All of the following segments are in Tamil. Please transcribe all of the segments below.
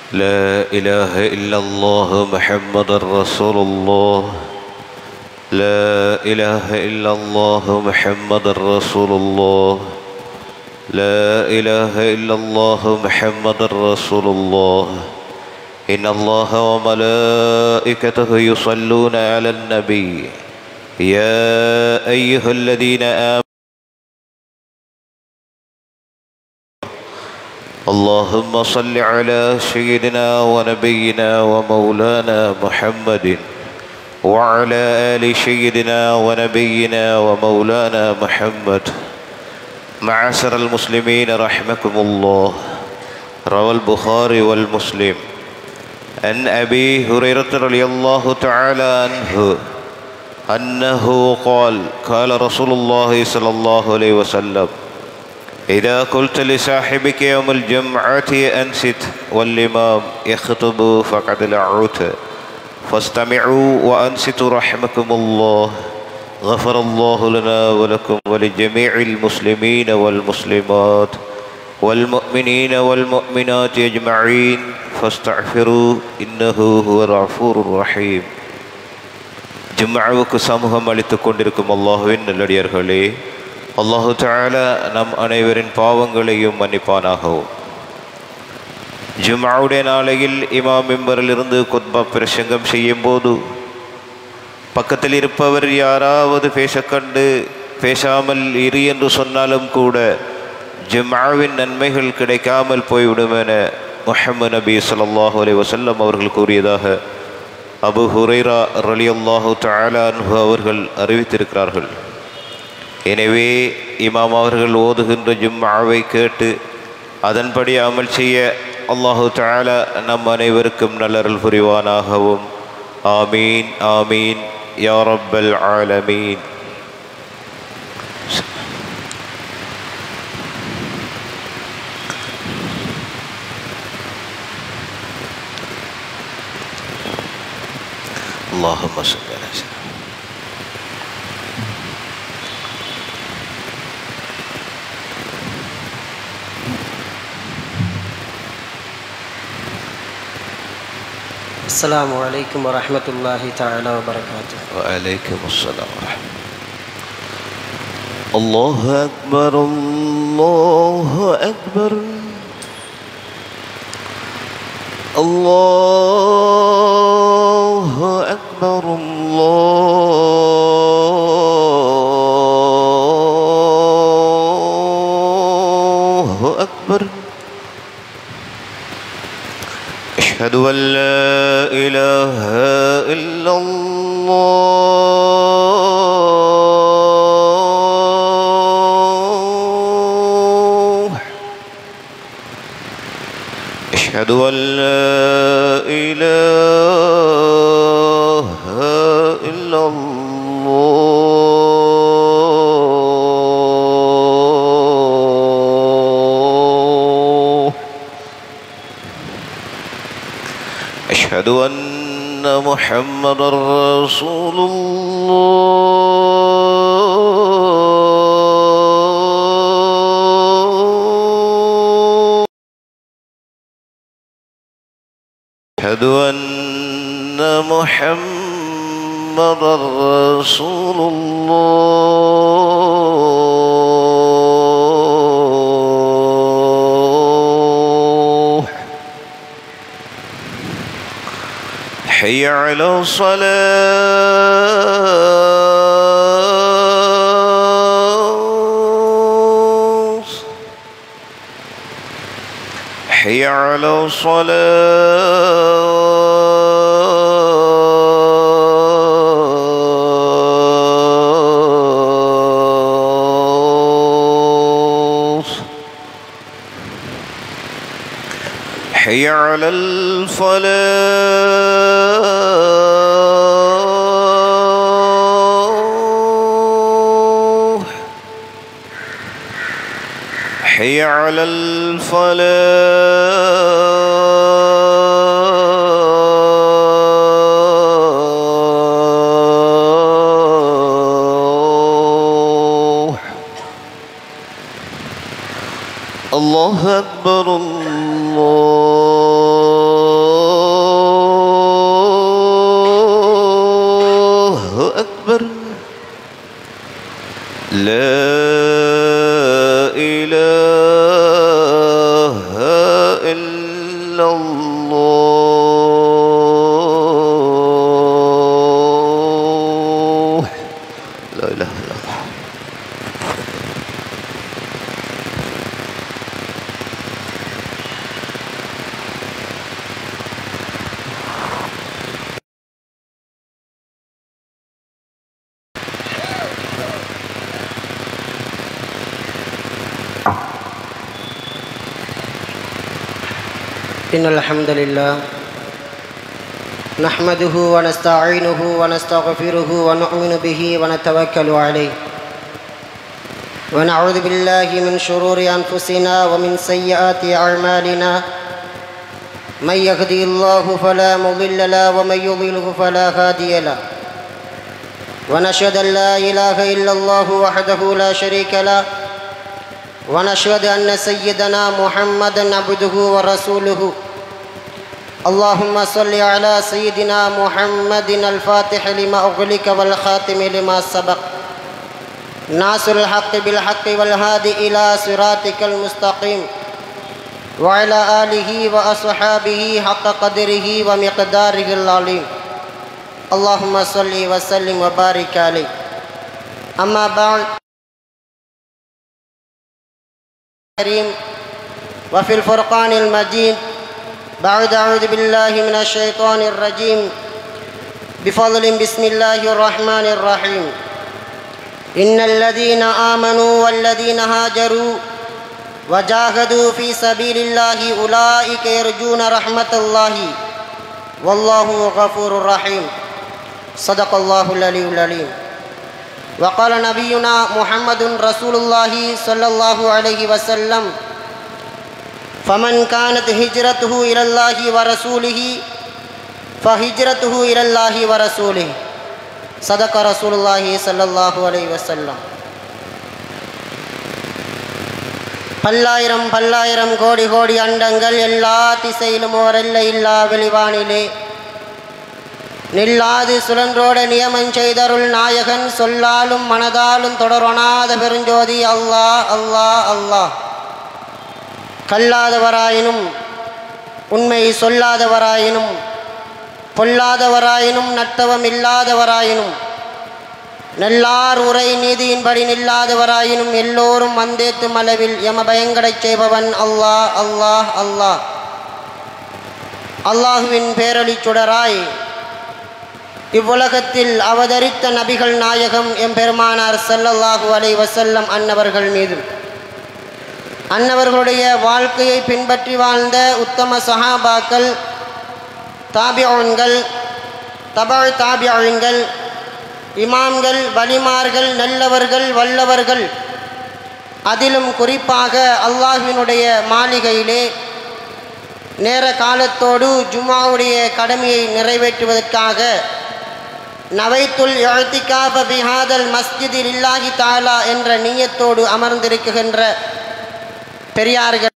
لا إله إلا الله محمد رسول الله لا إله إلا الله محمد رسول الله لا إله إلا الله محمد رسول الله إن الله وملائكته يصلون على النبي يا أيها الذين آمنوا اللهم صل على سيدنا ونبينا ومولانا محمد وعلى آل سيدنا ونبينا ومولانا محمد معاشر المسلمين رحمكم الله روى البخاري والمسلم عن أبي هريرة رضي الله تعالى عنه أنه قال قال رسول الله صلى الله عليه وسلم إذا قلت لصاحبك يوم الجمعة أنست والإمام يخطب فقد لعوت فاستمعوا وأنستوا رحمكم الله غفر الله لنا ولكم ولجميع المسلمين والمسلمات والمؤمنين والمؤمنات أجمعين فاستغفروا إنه هو الغفور الرحيم ஜும்மாவுக்கு சமூகம் அளித்துக் கொண்டிருக்கும் அல்லாஹுவின் நல்லடியார்களே அல்லாஹு தாலா நம் அனைவரின் பாவங்களையும் மன்னிப்பானாகவும் ஜும்மாவுடைய நாளையில் இமாம் மெம்பரிலிருந்து குத்பா பிரசங்கம் செய்யும் போது பக்கத்தில் இருப்பவர் யாராவது பேசக்கண்டு பேசாமல் இரு என்று சொன்னாலும் கூட ஜும்மாவின் நன்மைகள் கிடைக்காமல் போய்விடும் என முஹம்மது நபி ஸல்லல்லாஹு அலைஹி வஸல்லம் அவர்கள் கூறியதாக அபு ஹுரைரா ரலியல்லாஹு தஆலா அன்ஹு அவர்கள் அறிவித்திருக்கிறார்கள் எனவே இமாம் அவர்கள் ஓதுகின்ற ஜும்மாவை கேட்டு அதன்படி அமல் செய்ய அல்லாஹு தஆலா நம் அனைவருக்கும் நல்லருள் புரிவானாகவும் ஆமீன் ஆமீன் யா ரப்பல் ஆலமீன் اللهم صل على سيدنا السلام عليكم ورحمة الله تعالى وبركاته وعليكم السلام ورحمة الله أكبر الله أكبر الله أكبر الله أكبر أشهد أن لا إله إلا الله أشهد أن لا إله إلا الله أشهد أن محمد رسول الله أشهد أن محمد رسول الله حي على الصلاة حي على الصلاة حي على الفلاح حي على الفلاح الله أكبر الله لا إله إلا الله لا إله إلا الله إن الحمد لله نحمده ونستعينه ونستغفره ونؤمن به ونتوكل عليه ونعوذ بالله من شرور أنفسنا ومن سيئات أعمالنا من يهدي الله فلا مضل له ومن يضلله فلا هادي له ونشهد أن لا إله إلا الله وحده لا شريك له ونشهد أن سيدنا محمدا عبده ورسوله اللهم صل على سيدنا محمد الفاتح لما أغلق والخاتم لما سبق ناصر الحق بالحق والهادي إلى صراطك المستقيم وعلى آله وأصحابه حق قدره ومقداره العظيم اللهم صل وسلم وبارك عليه أما بعد الكريم وفي الفرقان المجيد بعد أعوذ بالله من الشيطان الرجيم بفضل بسم الله الرحمن الرحيم إن الذين آمنوا والذين هاجروا وجاهدوا في سبيل الله أولئك يرجون رحمة الله والله غفور رحيم صدق الله العلي العليم وقال نبينا محمد رسول الله صلى الله عليه وسلم فمن كانت هجرته إلى الله ورسوله فهجرته إلى الله ورسوله صدق رسول الله صلى الله عليه وسلم பல்லாயிரம் பல்லாயிரம் கோடி கோடி அண்டங்கள் எல்லா திசையிலும் ஓரெல்லை இல்லா வெளிவானிலே நில்லாது சுழன்றோட நியமம் செய்தருள் நாயகன் சொல்லாலும் மனதாலும் தொடரொணாத பெருஞ்சோதி அல்லாஹ் அல்லாஹ் அல்லாஹ் கல்லாதவராயினும் உண்மை சொல்லாதவராயினும் பொல்லாதவராயினும் நட்டவம் இல்லாதவராயினும் நல்லார் உரை நீதியின்படி நில்லாதவராயினும் எல்லோரும் வந்தேத்தும் அளவில் எம பயங்கடச் செய்பவன் அல்லாஹ் அல்லாஹ் அல்லாஹ் அல்லாஹுவின் பேரொளி சுடராய் இவ்வுலகத்தில் அவதரித்த நபிகள் நாயகம் எம்பெருமானார் ஸல்லல்லாஹு அலைஹி வஸல்லம் அன்னவர்கள் மீதும் அன்னவர்களுடைய வாழ்க்கையை பின்பற்றி வாழ்ந்த உத்தம சஹாபாக்கள் தாபியோன்கள் தபழ் தாபியோன்கள் இமாம்கள் வலிமார்கள் நல்லவர்கள் வல்லவர்கள் அதிலும் குறிப்பாக அல்லாஹ்வினுடைய மாளிகையிலே நேர காலத்தோடு ஜும்மாவுடைய கடமையை நிறைவேற்றுவதற்காக நவைத்துல் எழுத்திகாப பிஹாதல் மஸ்ஜிதில் இல்லாஹி தாலா என்ற நீயத்தோடு அமர்ந்திருக்கின்ற பெரியார்கள்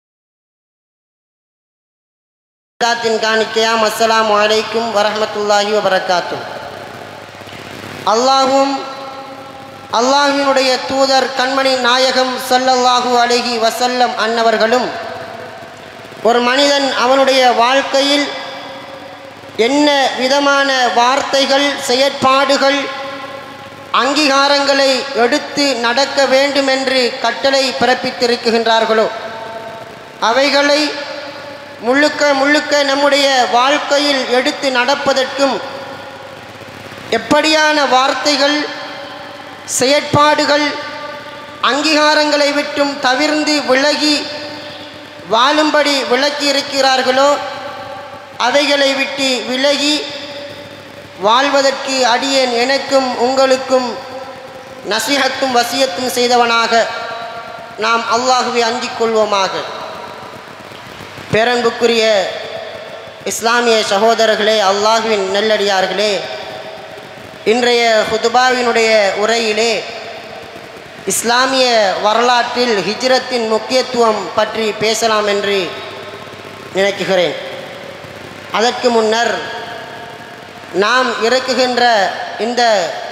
இஸ்லாத்தின் காணிக்கையாம் அஸ்ஸலாமு அலைக்கும் வரஹ்மத்துல்லாஹி வபரகாத்தும் அல்லாஹும் அல்லாஹினுடைய தூதர் கண்மணி நாயகம் ஸல்லல்லாஹு அலைஹி வஸல்லம் அன்னவர்களும் ஒரு மனிதன் அவனுடைய வாழ்க்கையில் என்ன விதமான வார்த்தைகள் செயற்பாடுகள் அங்கீகாரங்களை எடுத்து நடக்க வேண்டுமென்று கட்டளை பிறப்பித்திருக்கின்றார்களோ அவைகளை முழுக்க முழுக்க நம்முடைய வாழ்க்கையில் எடுத்து நடப்பதற்கும் எப்படியான வார்த்தைகள் செயற்பாடுகள் அங்கீகாரங்களை விட்டும் தவிர்ந்து விலகி வாழும்படி விளக்கி இருக்கிறார்களோ அவைகளை விட்டு விலகி வாழ்வதற்கு அடியேன் எனக்கும் உங்களுக்கும் நசிஹத்தும் வசியத்தும் செய்தவனாக நாம் அல்லாஹுவை அஞ்சிக் கொள்வோமாக பேரன்புக்குரிய இஸ்லாமிய சகோதரர்களே அல்லாஹுவின் நெல்லடியார்களே இன்றைய ஹுதுபாவினுடைய உரையிலே இஸ்லாமிய வரலாற்றில் ஹிஜ்ரத்தின் முக்கியத்துவம் பற்றி பேசலாம் என்று நினைக்குகிறேன் அதற்கு முன்னர் நாம் இறக்குகின்ற இந்த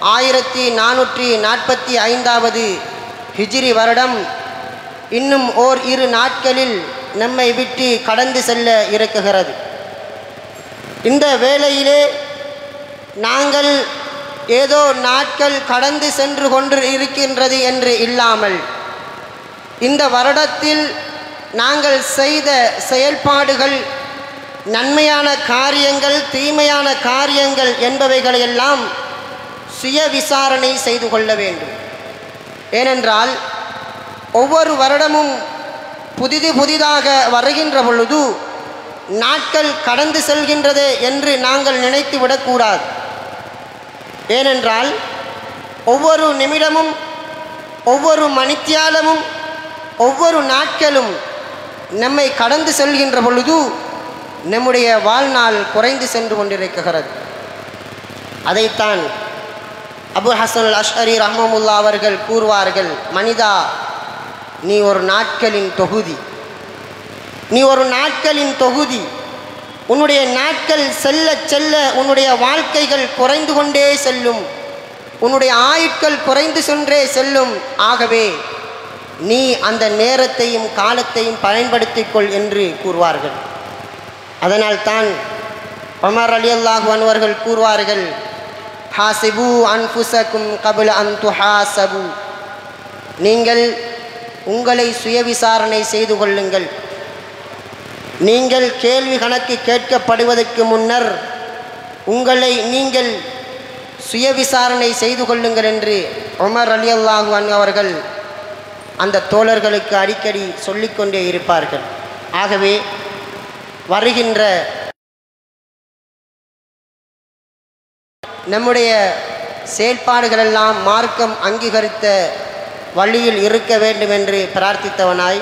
ஆயிரத்தி நானூற்றி நாற்பத்தி ஐந்தாவது ஹிஜ்ரி வருடம் இன்னும் ஓர் இரு நாட்களில் நம்மை விட்டு கடந்து செல்ல இருக்குகிறது இந்த வேளையிலே நாங்கள் ஏதோ நாட்கள் கடந்து சென்று கொண்டு இருக்கின்றது என்று இல்லாமல் இந்த வருடத்தில் நாங்கள் செய்த செயல்பாடுகள் நன்மையான காரியங்கள் தீமையான காரியங்கள் என்பவைகளையெல்லாம் சுய விசாரணை செய்து கொள்ள வேண்டும் ஏனென்றால் ஒவ்வொரு வருடமும் புதிது புதிதாக வருகின்ற பொழுது நாட்கள் கடந்து செல்கின்றதே என்று நாங்கள் நினைத்து விடக்கூடாது ஏனென்றால் ஒவ்வொரு நிமிடமும் ஒவ்வொரு மணித்தியாலமும் ஒவ்வொரு நாட்களும் நம்மை கடந்து செல்கின்ற பொழுது நம்முடைய வாழ்நாள் குறைந்து சென்று கொண்டிருக்கிறது அதைத்தான் அபு ஹசன் அல் அஷ்அரி ரஹ்மமுல்லா அவர்கள் கூறுவார்கள் மனிதா நீ ஒரு நாட்களின் தொகுதி நீ ஒரு நாட்களின் தொகுதி உன்னுடைய நாட்கள் செல்ல செல்ல உன்னுடைய வாழ்க்கைகள் குறைந்து கொண்டே செல்லும் உன்னுடைய ஆயுட்கள் குறைந்து சென்றே செல்லும் ஆகவே நீ அந்த நேரத்தையும் காலத்தையும் பயன்படுத்திக் கொள் என்று கூறுவார்கள் அதனால்தான் உமர் அலி அல்லாஹு அன்வர்கள் கூறுவார்கள் ஹாசிபு அன்புசக்கும் கபுல் அந்து ஹாசபு நீங்கள் உங்களை சுய விசாரணை செய்து கொள்ளுங்கள் நீங்கள் கேள்வி கணக்கு கேட்கப்படுவதற்கு முன்னர் உங்களை நீங்கள் சுய விசாரணை செய்து கொள்ளுங்கள் என்று உமர் அலி அல்லாஹு அவர்கள் அந்த தோழர்களுக்கு அடிக்கடி சொல்லிக்கொண்டே இருப்பார்கள் ஆகவே வருகின்ற நம்முடைய செயல்பாடுகளெல்லாம் மார்க்கம் அங்கீகரித்த வழியில் இருக்க வேண்டும் என்று பிரார்த்தித்தவனாய்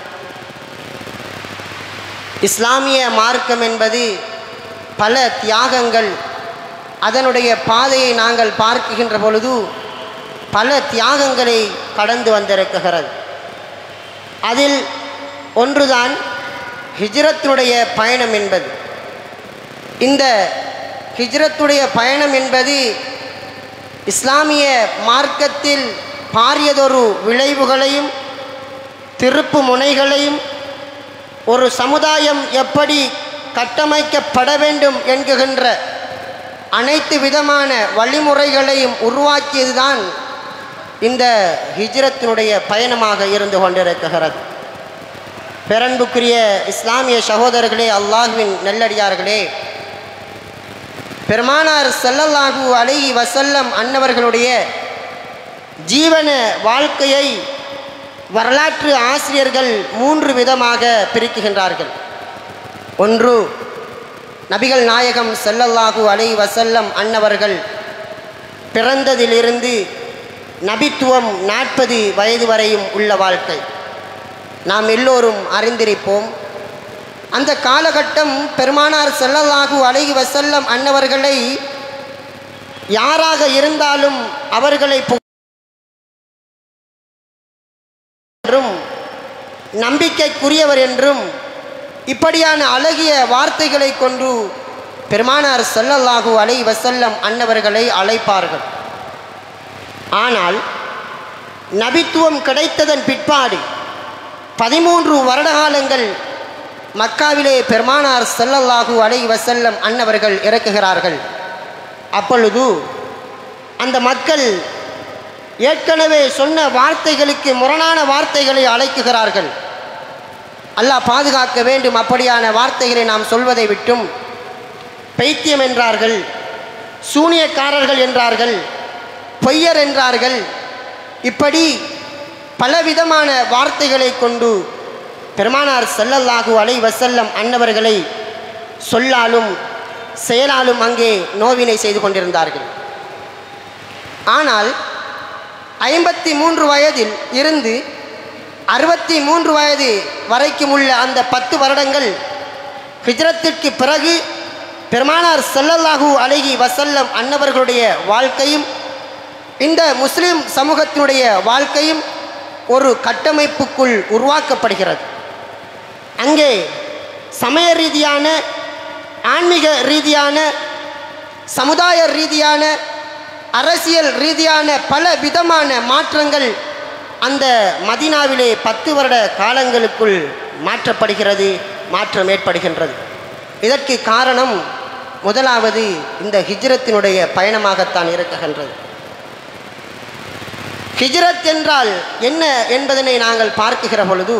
இஸ்லாமிய மார்க்கம் என்பது பல தியாகங்கள் அதனுடைய பாதையை நாங்கள் பார்க்கின்ற பொழுது பல தியாகங்களை கடந்து வந்திருக்கிறது அதில் ஒன்றுதான் ஹிஜ்ரத்தினுடைய பயணம் என்பது இந்த ஹிஜ்ரத்துடைய பயணம் என்பது இஸ்லாமிய மார்க்கத்தில் பாரியதொரு விளைவுகளையும் திருப்பு முனைகளையும் ஒரு சமுதாயம் எப்படி கட்டமைக்கப்பட வேண்டும் என்கின்ற அனைத்து விதமான வழிமுறைகளையும் உருவாக்கியதுதான் இந்த ஹிஜ்ரத்தினுடைய பயணமாக இருந்து கொண்டிருக்கிறது பெரன்புக்குரிய இஸ்லாமிய சகோதரர்களே அல்லாஹுவின் நல்லடியார்களே பெருமானார் செல்லல்லாஹு அலைஹி வசல்லம் அன்னவர்களுடைய ஜீவன வாழ்க்கையை வரலாற்று ஆசிரியர்கள் மூன்று விதமாக பிரிக்குகின்றார்கள் ஒன்று நபிகள் நாயகம் செல்லல்லாஹு அலை வசல்லம் அன்னவர்கள் பிறந்ததிலிருந்து நபித்துவம் நாற்பது வயது வரையும் உள்ள வாழ்க்கை நாம் எல்லோரும் அறிந்திருப்போம் அந்த காலகட்டம் பெருமானார் செல்லல்லாஹு அலைஹி வசல்லம் அன்னவர்களை யாராக இருந்தாலும் அவர்களை பு- என்றும் நம்பிக்கைக்குரியவர் என்றும் இப்படியான அழகிய வார்த்தைகளை கொண்டு பெருமானார் ஸல்லல்லாஹு அலைஹி வஸல்லம் அன்னவர்களை அழைப்பார்கள் ஆனால் நபித்துவம் கிடைத்ததன் பிற்பாடு பதிமூன்று வருடகாலங்கள் மக்காவிலே பெருமானார் ஸல்லல்லாஹு அலைஹி வஸல்லம் அன்னவர்கள் இறக்குகிறார்கள் அப்பொழுது அந்த மக்கள் ஏற்கனவே சொன்ன வார்த்தைகளுக்கு முரணான வார்த்தைகளை அழைக்குகிறார்கள் அல்லாஹ் பாதுகாக்க வேண்டும் அப்படியான வார்த்தைகளை நாம் சொல்வதை விட்டும் பைத்தியம் என்றார்கள் சூனியக்காரர்கள் என்றார்கள் பொய்யர் என்றார்கள் இப்படி பலவிதமான வார்த்தைகளை கொண்டு பெருமானார் ஸல்லல்லாஹு அலைஹி வஸல்லம் அன்னவர்களை சொல்லாலும் செயலாலும் அங்கே நோவினை செய்து கொண்டிருந்தார்கள் ஆனால் ஐம்பத்தி மூன்று வயதில் இருந்து அறுபத்தி மூன்று வயது வரைக்கும் உள்ள அந்த பத்து வருடங்கள் ஹிஜ்ரத்திற்கு பிறகு பெருமானார் ஸல்லல்லாஹு அலைஹி வஸல்லம் அன்னவர்களுடைய வாழ்க்கையும் இந்த முஸ்லிம் சமூகத்தினுடைய வாழ்க்கையும் ஒரு கட்டமைப்புக்குள் உருவாக்கப்படுகிறது அங்கே சமய ரீதியான ஆன்மீக ரீதியான சமுதாய ரீதியான அரசியல் ரீதியான பல விதமான மாற்றங்கள் அந்த மதீனாவிலே பத்து வருட காலங்களுக்குள் மாற்றப்படுகிறது மாற்றம் ஏற்படுகின்றது இதற்கு காரணம் முதலாவது இந்த ஹிஜ்ரத்தினுடைய பயணமாகத்தான் இருக்குகின்றது ஹிஜ்ரத் என்றால் என்ன என்பதனை நாங்கள் பார்க்குகிற பொழுது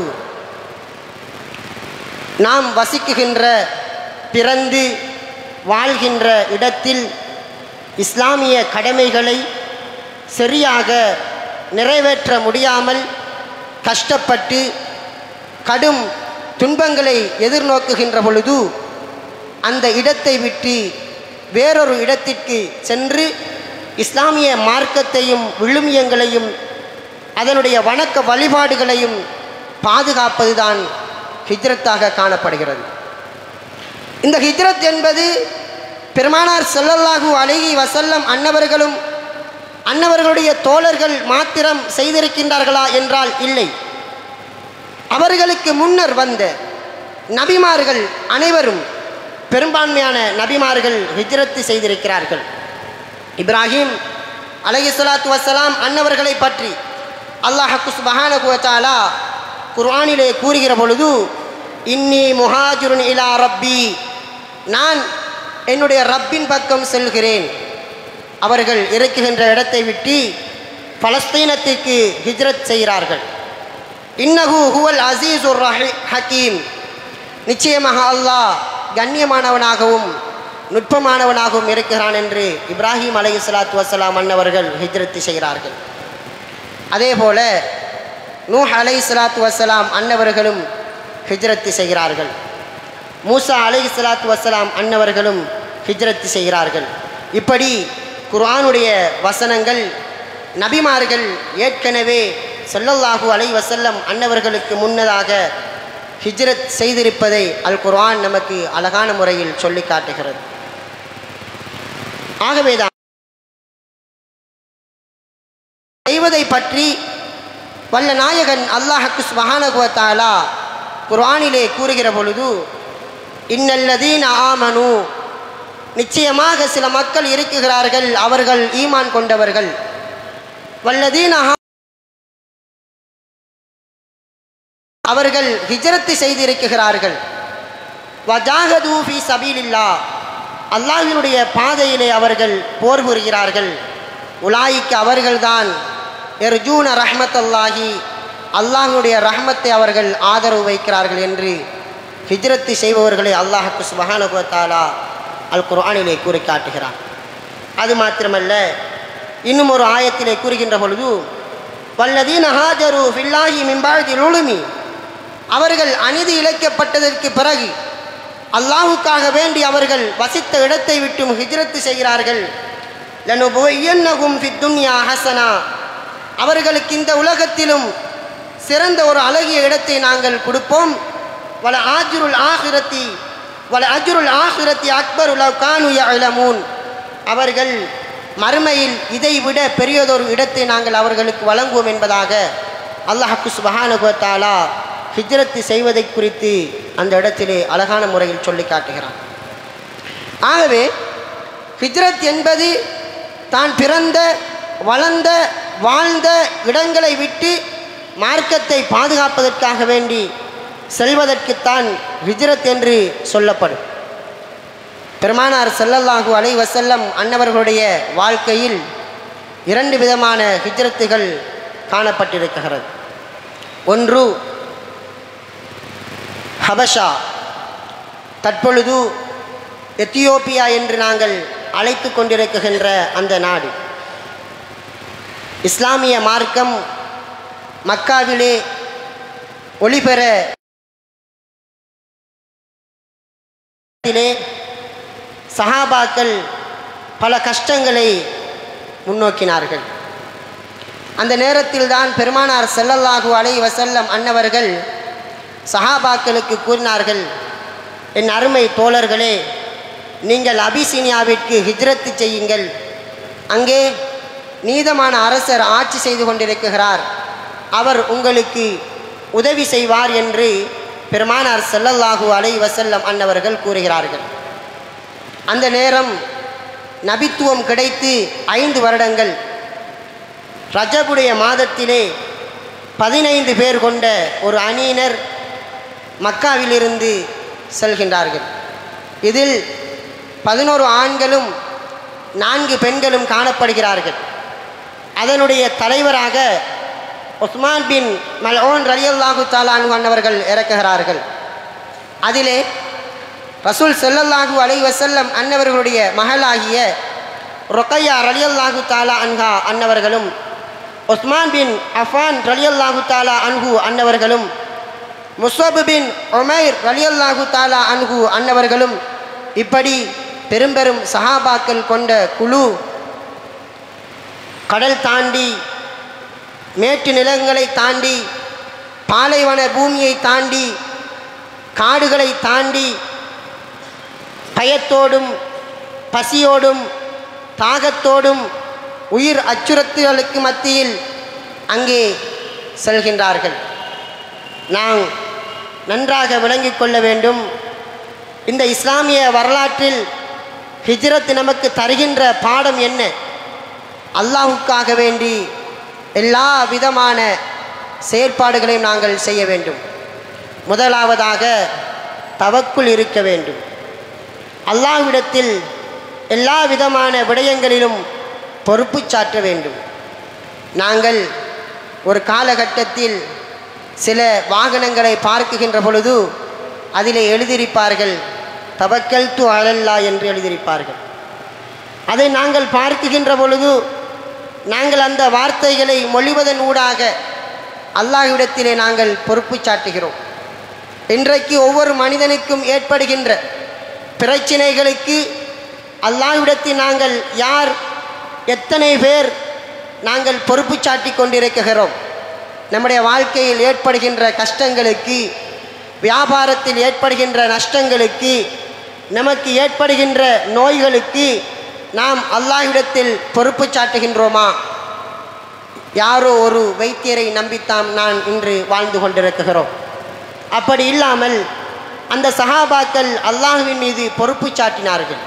நாம் வசிக்குகின்ற பிறந்து வாழ்கின்ற இடத்தில் இஸ்லாமிய கடமைகளை சரியாக நிறைவேற்ற முடியாமல் கஷ்டப்பட்டு கடும் துன்பங்களை எதிர்நோக்குகின்ற பொழுது அந்த இடத்தை விட்டு வேறொரு இடத்திற்கு சென்று இஸ்லாமிய மார்க்கத்தையும் விழுமியங்களையும் அதனுடைய வணக்க வழிபாடுகளையும் பாதுகாப்பதுதான் ஹிஜ்ரத்தாக காணப்படுகிறது இந்த ஹிஜ்ரத் என்பது பெருமானார் ஸல்லல்லாஹு அலைஹி வஸல்லம் அன்னவர்களும் அன்னவர்களுடைய தோழர்கள் மாத்திரம் செய்திருக்கின்றார்களா என்றால் இல்லை அவர்களுக்கு முன்னர் வந்த நபிமார்கள் அனைவரும் பெரும்பான்மையான நபிமார்கள் ஹிஜ்ரத்து செய்திருக்கிறார்கள் இப்ராஹிம் அலஹி சலாத்து வசலாம் அன்னவர்களை பற்றி அல்லாஹக்கு சுபஹானகுவத்தாலா குர்ஆனிலே கூறுகிற பொழுது இன்னி முஹாஜுருன் இலா ரப்பி நான் என்னுடைய ரப்பின் பக்கம் செல்கிறேன் அவர்கள் இருக்குகின்ற இடத்தை விட்டு பலஸ்தீனத்திற்கு ஹிஜ்ரத் செய்கிறார்கள் இன்னஹு ஹுவல் அசீசுர் ரஹி ஹக்கீம் நிச்சயமாக அல்லாஹ் கண்ணியமானவனாகவும் நுட்பமானவனாகவும் இருக்கிறான் என்று இப்ராஹிம் அலை சலாத்து வசலாம் அன்னவர்கள் ஹிஜ்ரத்து செய்கிறார்கள் அதே போல நூஹ் அலை சலாத்து வசலாம் அன்னவர்களும் ஹிஜ்ரத்து செய்கிறார்கள் மூசா அலை சலாத்து வசலாம் அன்னவர்களும் ஹிஜ்ரத்து செய்கிறார்கள் இப்படி குர்ஆனுடைய வசனங்கள் நபிமார்கள் ஏற்கனவே ஸல்லல்லாஹு அலை வசல்லம் அன்னவர்களுக்கு முன்னதாக ஹிஜ்ரத் செய்திருப்பதை அல் குர்ஆன் நமக்கு அழகான முறையில் சொல்லி காட்டுகிறது ஆகவேதான் செய்வதை பற்றி வல்ல நாயகன் அல்லாஹக்கு சுபஹானகுவத்தாலா குர்ஆனிலே கூறுகிற பொழுது இன்னல்லதீன ஆமனு நிச்சயமாக சில மக்கள் இருக்குகிறார்கள் அவர்கள் ஈமான் கொண்டவர்கள் வல்லதீன அவர்கள் ஹிஜரத்து செய்திருக்கிறார்கள் வஜாகது ஃபி சபீலில்லா அல்லாஹ்வினுடைய பாதையிலே அவர்கள் போர் புரிகிறார்கள் உலாய்க்கு அவர்கள்தான் எர்ஜூன ரஹ்மத் அல்லாஹி அல்லாஹ்வுடைய ரஹ்மத்தை அவர்கள் ஆதரவு வைக்கிறார்கள் என்று ஹிஜ்ரத்து செய்பவர்களை அல்லாஹுக்கு சுபஹானுபத்தாலா அல் குர்ஆனிலே கூறி காட்டுகிறான் அது மாத்திரமல்ல இன்னும் ஒரு ஆயத்திலே கூறுகின்ற பொழுது வல்லதீன ஹாஜரு ஃபில்லாஹி மிம்பாழ்தி லுலுமி அவர்கள் அநீதி இழைக்கப்பட்டதற்கு பிறகு அல்லாஹுக்காக வேண்டி அவர்கள் வசித்த இடத்தை விட்டும் ஹிஜ்ரத்து செய்கிறார்கள் லனுபுவையன்னகும் ஃபித்துன்யா ஹசனா அவர்களுக்கு இந்த உலகத்திலும் சிறந்த ஒரு அழகிய இடத்தை நாங்கள் கொடுப்போம் வல ஆஜுருல் ஆஹிரத்தி வல அஜுருல் ஆஹிரத்தி அக்பர் உலவ் கானு யஅலமூன் அவர்கள் மறுமையில் இதை விட பெரியதொரு இடத்தை நாங்கள் அவர்களுக்கு வழங்குவோம் என்பதாக அல்லாஹு சுபஹானுபத்தாலா ஹிஜ்ரத்து செய்வதை குறித்து அந்த இடத்திலே அழகான முறையில் சொல்லி காட்டுகிறான் ஆகவே ஹிஜ்ரத் என்பது தான் பிறந்த வளர்ந்த வாழ்ந்த இடங்களை விட்டு மார்க்கத்தை பாதுகாப்பதற்காக வேண்டி செல்வதற்குத்தான் ஹிஜ்ரத் என்று சொல்லப்படும் பெருமானார் ஸல்லல்லாஹு அலைஹி வஸல்லம் அன்னவர்களுடைய வாழ்க்கையில் இரண்டு விதமான ஹிஜ்ரத்துகள் காணப்பட்டிருக்கிறது ஒன்று ஹபஷா தற்பொழுது எத்தியோப்பியா என்று நாங்கள் அழைத்து கொண்டிருக்கின்ற அந்த நாடு இஸ்லாமிய மார்க்கம் மக்காவிலே ஒளிபெற த்திலே சஹாபாக்கள் பல கஷ்டங்களை முன்னோக்கினார்கள் அந்த நேரத்தில் தான் பெருமானார் ஸல்லல்லாஹு அலைஹி வஸல்லம் அன்னவர்கள் சஹாபாக்களுக்கு கூறினார்கள் என் அருமை தோழர்களே நீங்கள் அபிசீனியாவிற்கு ஹிஜ்ரத்து செய்யுங்கள் அங்கே நீதமான அரசர் ஆட்சி செய்து கொண்டிருக்கிறார் அவர் உங்களுக்கு உதவி செய்வார் என்று பெருமானார் ஸல்லல்லாஹு அலைஹி வஸல்லம் அன்னவர்கள் கூறுகிறார்கள் அந்த நேரம் நபித்துவம் கிடைத்து ஐந்து வருடங்கள் ரஜபுடைய மாதத்திலே பதினைந்து பேர் கொண்ட ஒரு அணியினர் மக்காவிலிருந்து செல்கின்றார்கள் இதில் பதினோரு ஆண்களும் நான்கு பெண்களும் காணப்படுகிறார்கள் அதனுடைய தலைவராக உஸ்மான் பின் மல்ஓன் ரலியல்லாஹு தாலானு அன்னவர்கள் இறக்குகிறார்கள் அதிலே ரசூல் செல்லல்லாஹு அலை வசல்லம் அன்னவர்களுடைய மகளாகிய ரொக்கையா ரலியல்லாஹு தாலா அன்ஹா அன்னவர்களும் உஸ்மான் பின் அஃபான் ரலியல்லாஹு தாலா அன்ஹு அன்னவர்களும் முஸ்வபு பின் ஒமைர் ரலியல்லாஹு தாலா அன்ஹு அன்னவர்களும் இப்படி பெரும்பெரும் சஹாபாக்கள் கொண்ட குழு கடல் தாண்டி மேட்டு நிலங்களை தாண்டி பாலைவன பூமியை தாண்டி காடுகளை தாண்டி பயத்தோடும் பசியோடும் தாகத்தோடும் உயிர் அச்சுறுத்தலுக்கு மத்தியில் அங்கே செல்கின்றார்கள் நாம் நன்றாக விளங்கிக் கொள்ள வேண்டும் இந்த இஸ்லாமிய வரலாற்றில் ஹிஜ்ரத் நமக்கு தருகின்ற பாடம் என்ன அல்லாஹுக்காக வேண்டி எல்லா விதமான செயற்பாடுகளையும் நாங்கள் செய்ய வேண்டும் முதலாவதாக தவக்குள் இருக்க வேண்டும் அல்லாஹ்விடத்தில் எல்லா விதமான விடயங்களிலும் பொறுப்பு சாற்ற வேண்டும் நாங்கள் ஒரு காலகட்டத்தில் சில வாகனங்களை பார்க்குகின்ற பொழுது அதிலே எழுதியிருப்பார்கள் தவக்கல் து அலல்லா என்று எழுதியிருப்பார்கள் அதை நாங்கள் பார்க்குகின்ற பொழுது நாங்கள் அந்த வார்த்தைகளை மொழிவதன் ஊடாக அல்லாஹ்விடத்திலே நாங்கள் பொறுப்பு சாட்டுகிறோம் இன்றைக்கு ஒவ்வொரு மனிதனுக்கும் ஏற்படுகின்ற பிரச்சினைகளுக்கு அல்லாஹ்விடத்தில் நாங்கள் யார் எத்தனை பேர் நாங்கள் பொறுப்பு சாட்டி கொண்டிருக்கிறோம் நம்முடைய வாழ்க்கையில் ஏற்படுகின்ற கஷ்டங்களுக்கு வியாபாரத்தில் ஏற்படுகின்ற நஷ்டங்களுக்கு நமக்கு ஏற்படுகின்ற நோய்களுக்கு நாம் அல்லாஹ்விடத்தில் பொறுப்பு சாட்டுகின்றோமா யாரோ ஒரு வைத்தியரை நம்பித்தான் நான் இன்று வாழ்ந்து கொண்டிருக்கிறோம் அப்படி இல்லாமல் அந்த சஹாபாக்கள் அல்லாஹுவின் மீது பொறுப்பு சாட்டினார்கள்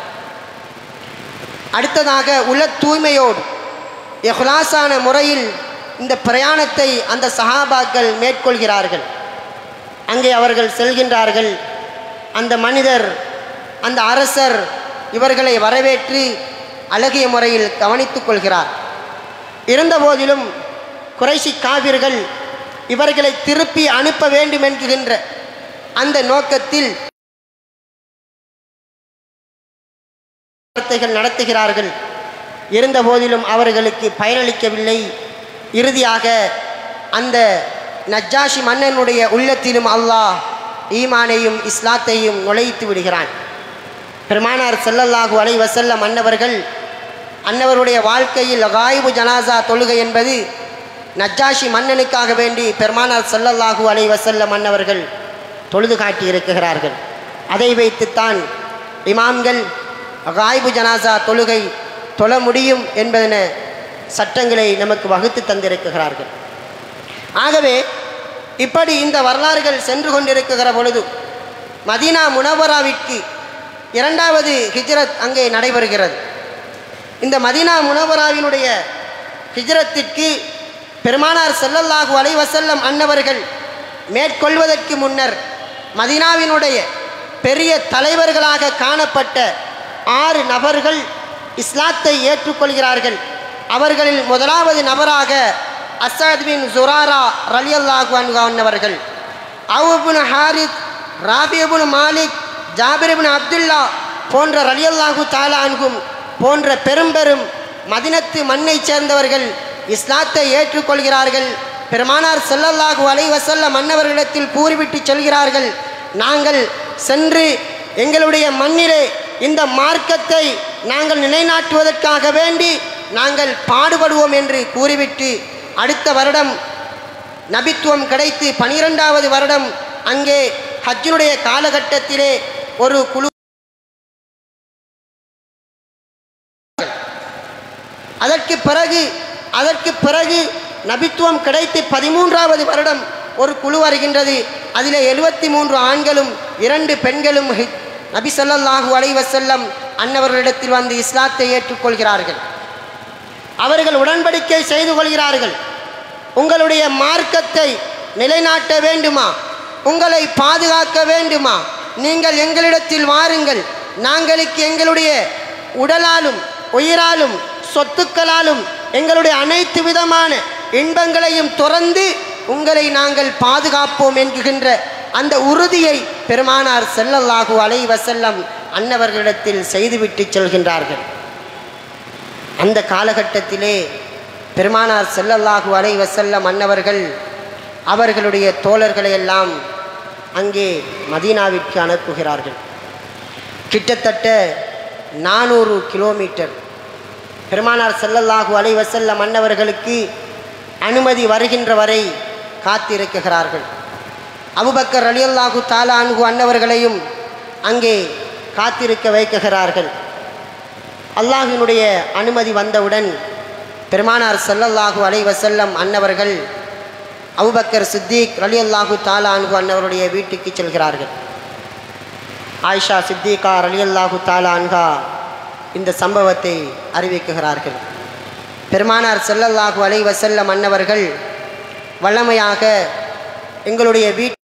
அடுத்ததாக உல தூய்மையோடு எஹ்லாசான முறையில் இந்த பிரயாணத்தை அந்த சஹாபாக்கள் மேற்கொள்கிறார்கள் அங்கே அவர்கள் செல்கின்றார்கள் அந்த மனிதர் அந்த அரசர் இவர்களை வரவேற்று அழகிய முறையில் கவனித்துக் கொள்கிறார் இருந்தபோதிலும் குறைசி காவிர்கள் இவர்களை திருப்பி அனுப்ப வேண்டும் என்கின்ற அந்த நோக்கத்தில் வார்த்தைகள் நடத்துகிறார்கள் இருந்தபோதிலும் அவர்களுக்கு பயனளிக்கவில்லை இறுதியாக அந்த நஜ்ஜாஷி மன்னனுடைய உள்ளத்திலும் அல்லாஹ் ஈமானையும் இஸ்லாத்தையும் நுழைத்து விடுகிறான் பெருமானார் ஸல்லல்லாஹு அலைஹி வஸல்லம் அன்னவர்கள் அன்னவருடைய வாழ்க்கையில் காயிபு ஜனாசா தொழுகை என்பது நஜ்ஜாஷி மன்னனுக்காக வேண்டி பெருமானார் ஸல்லல்லாஹு அலைஹி வஸல்லம் அன்னவர்கள் தொழுது காட்டி இருக்கிறார்கள் அதை வைத்துத்தான் இமாம்கள் காயிபு ஜனாசா தொழுகை தொழ முடியும் என்பதன சட்டங்களை நமக்கு வகுத்து தந்திருக்கிறார்கள் ஆகவே இப்படி இந்த வரலாறுகள் சென்று கொண்டிருக்கிற பொழுது மதீனா முனவராவிற்கு இரண்டாவது ஹிஜ்ரத் அங்கே நடைபெறுகிறது இந்த மதீனா முனவராவினுடைய ஹிஜ்ரத்திற்கு பெருமானார் ஸல்லல்லாஹு அலைஹி வஸல்லம் அன்னவர்கள் மேற்கொள்வதற்கு முன்னர் மதீனாவினுடைய பெரிய தலைவர்களாக காணப்பட்ட ஆறு நபர்கள் இஸ்லாத்தை ஏற்றுக்கொள்கிறார்கள் அவர்களில் முதலாவது நபராக அசாத் பின் ஜுராரா ரலியல்லாஹு அன்ஹு அன்னவர்கள் அவுபுன் ஹாரித் ராபியபுன் மாலிக் ஜாபிரிபின் அப்துல்லா போன்ற ரலியல்லாஹு தாலா அன்கும் போன்ற பெரும்பெரும் மதினத்து மண்ணைச் சேர்ந்தவர்கள் இஸ்லாத்தை ஏற்றுக்கொள்கிறார்கள் பெருமானார் ஸல்லல்லாஹு அலைஹி வஸல்லம் மன்னவர்களிடத்தில் கூறிவிட்டு சொல்கிறார்கள் நாங்கள் சென்று எங்களுடைய மண்ணிலே இந்த மார்க்கத்தை நாங்கள் நிலைநாட்டுவதற்காக வேண்டி நாங்கள் பாடுபடுவோம் என்று கூறிவிட்டு அடுத்த வருடம் நபித்துவம் கிடைத்து பனிரெண்டாவது வருடம் அங்கே ஹஜ்ஜினுடைய காலகட்டத்திலே ஒரு குழு அதற்கு பிறகு அதற்கு பிறகு நபித்துவம் கிடைத்து பதிமூன்றாவது வருடம் ஒரு குழு வருகின்றது அதில் எழுபத்தி மூன்று ஆண்களும் இரண்டு பெண்களும் ஹி- நபி ஸல்லல்லாஹு அலைஹி வஸல்லம் அன்னவர்களிடத்தில் வந்து இஸ்லாத்தை ஏற்றுக்கொள்கிறார்கள் அவர்கள் உடன்படிக்கை செய்து கொள்கிறார்கள் உங்களுடைய மார்க்கத்தை நிலைநாட்ட வேண்டுமா உங்களை பாதுகாக்க வேண்டுமா நீங்கள் எங்களிடத்தில் வாருங்கள் நாங்களுக்கு எங்களுடைய உடலாலும் உயிராலும் சொத்துக்களாலும் எங்களுடைய அனைத்து விதமான இன்பங்களையும் துறந்து உங்களை நாங்கள் பாதுகாப்போம் என்கின்ற அந்த உறுதியை பெருமானார் செல்லல்லாகு அலை வசல்லம் அன்னவர்களிடத்தில் செய்துவிட்டு செல்கின்றார்கள் அந்த காலகட்டத்திலே பெருமானார் செல்லல்லாகு அலை வசல்லம் அன்னவர்கள் அவர்களுடைய தோழர்களை எல்லாம் அங்கே மதீனாவிற்கு அனுப்புகிறார்கள் கிட்டத்தட்ட நானூறு கிலோமீட்டர் பெருமானார் செல்லல்லாகு அலை வசல்லம் அன்னவர்களுக்கு அனுமதி வருகின்ற வரை காத்திருக்கிறார்கள் அபுபக்கர் அலியல்லாஹு தாலா அன்கு அன்னவர்களையும் அங்கே காத்திருக்க வைக்குகிறார்கள் அல்லாஹினுடைய அனுமதி வந்தவுடன் பெருமானார் ஸல்லல்லாஹு அலைஹி வஸல்லம் அன்னவர்கள் அபுபக்கர் சித்திக் ரலியல்லாஹு தாலா அன்கு அன்னவருடைய வீட்டுக்கு செல்கிறார்கள் ஆயிஷா சித்திகா ரலியல்லாஹு தாலா அன்ஹா இந்த சம்பவத்தை அறிவிக்குகிறார்கள் பெருமானார் ஸல்லல்லாஹு அலைஹி வஸல்லம் அன்னவர்கள் வல்லமையாக எங்களுடைய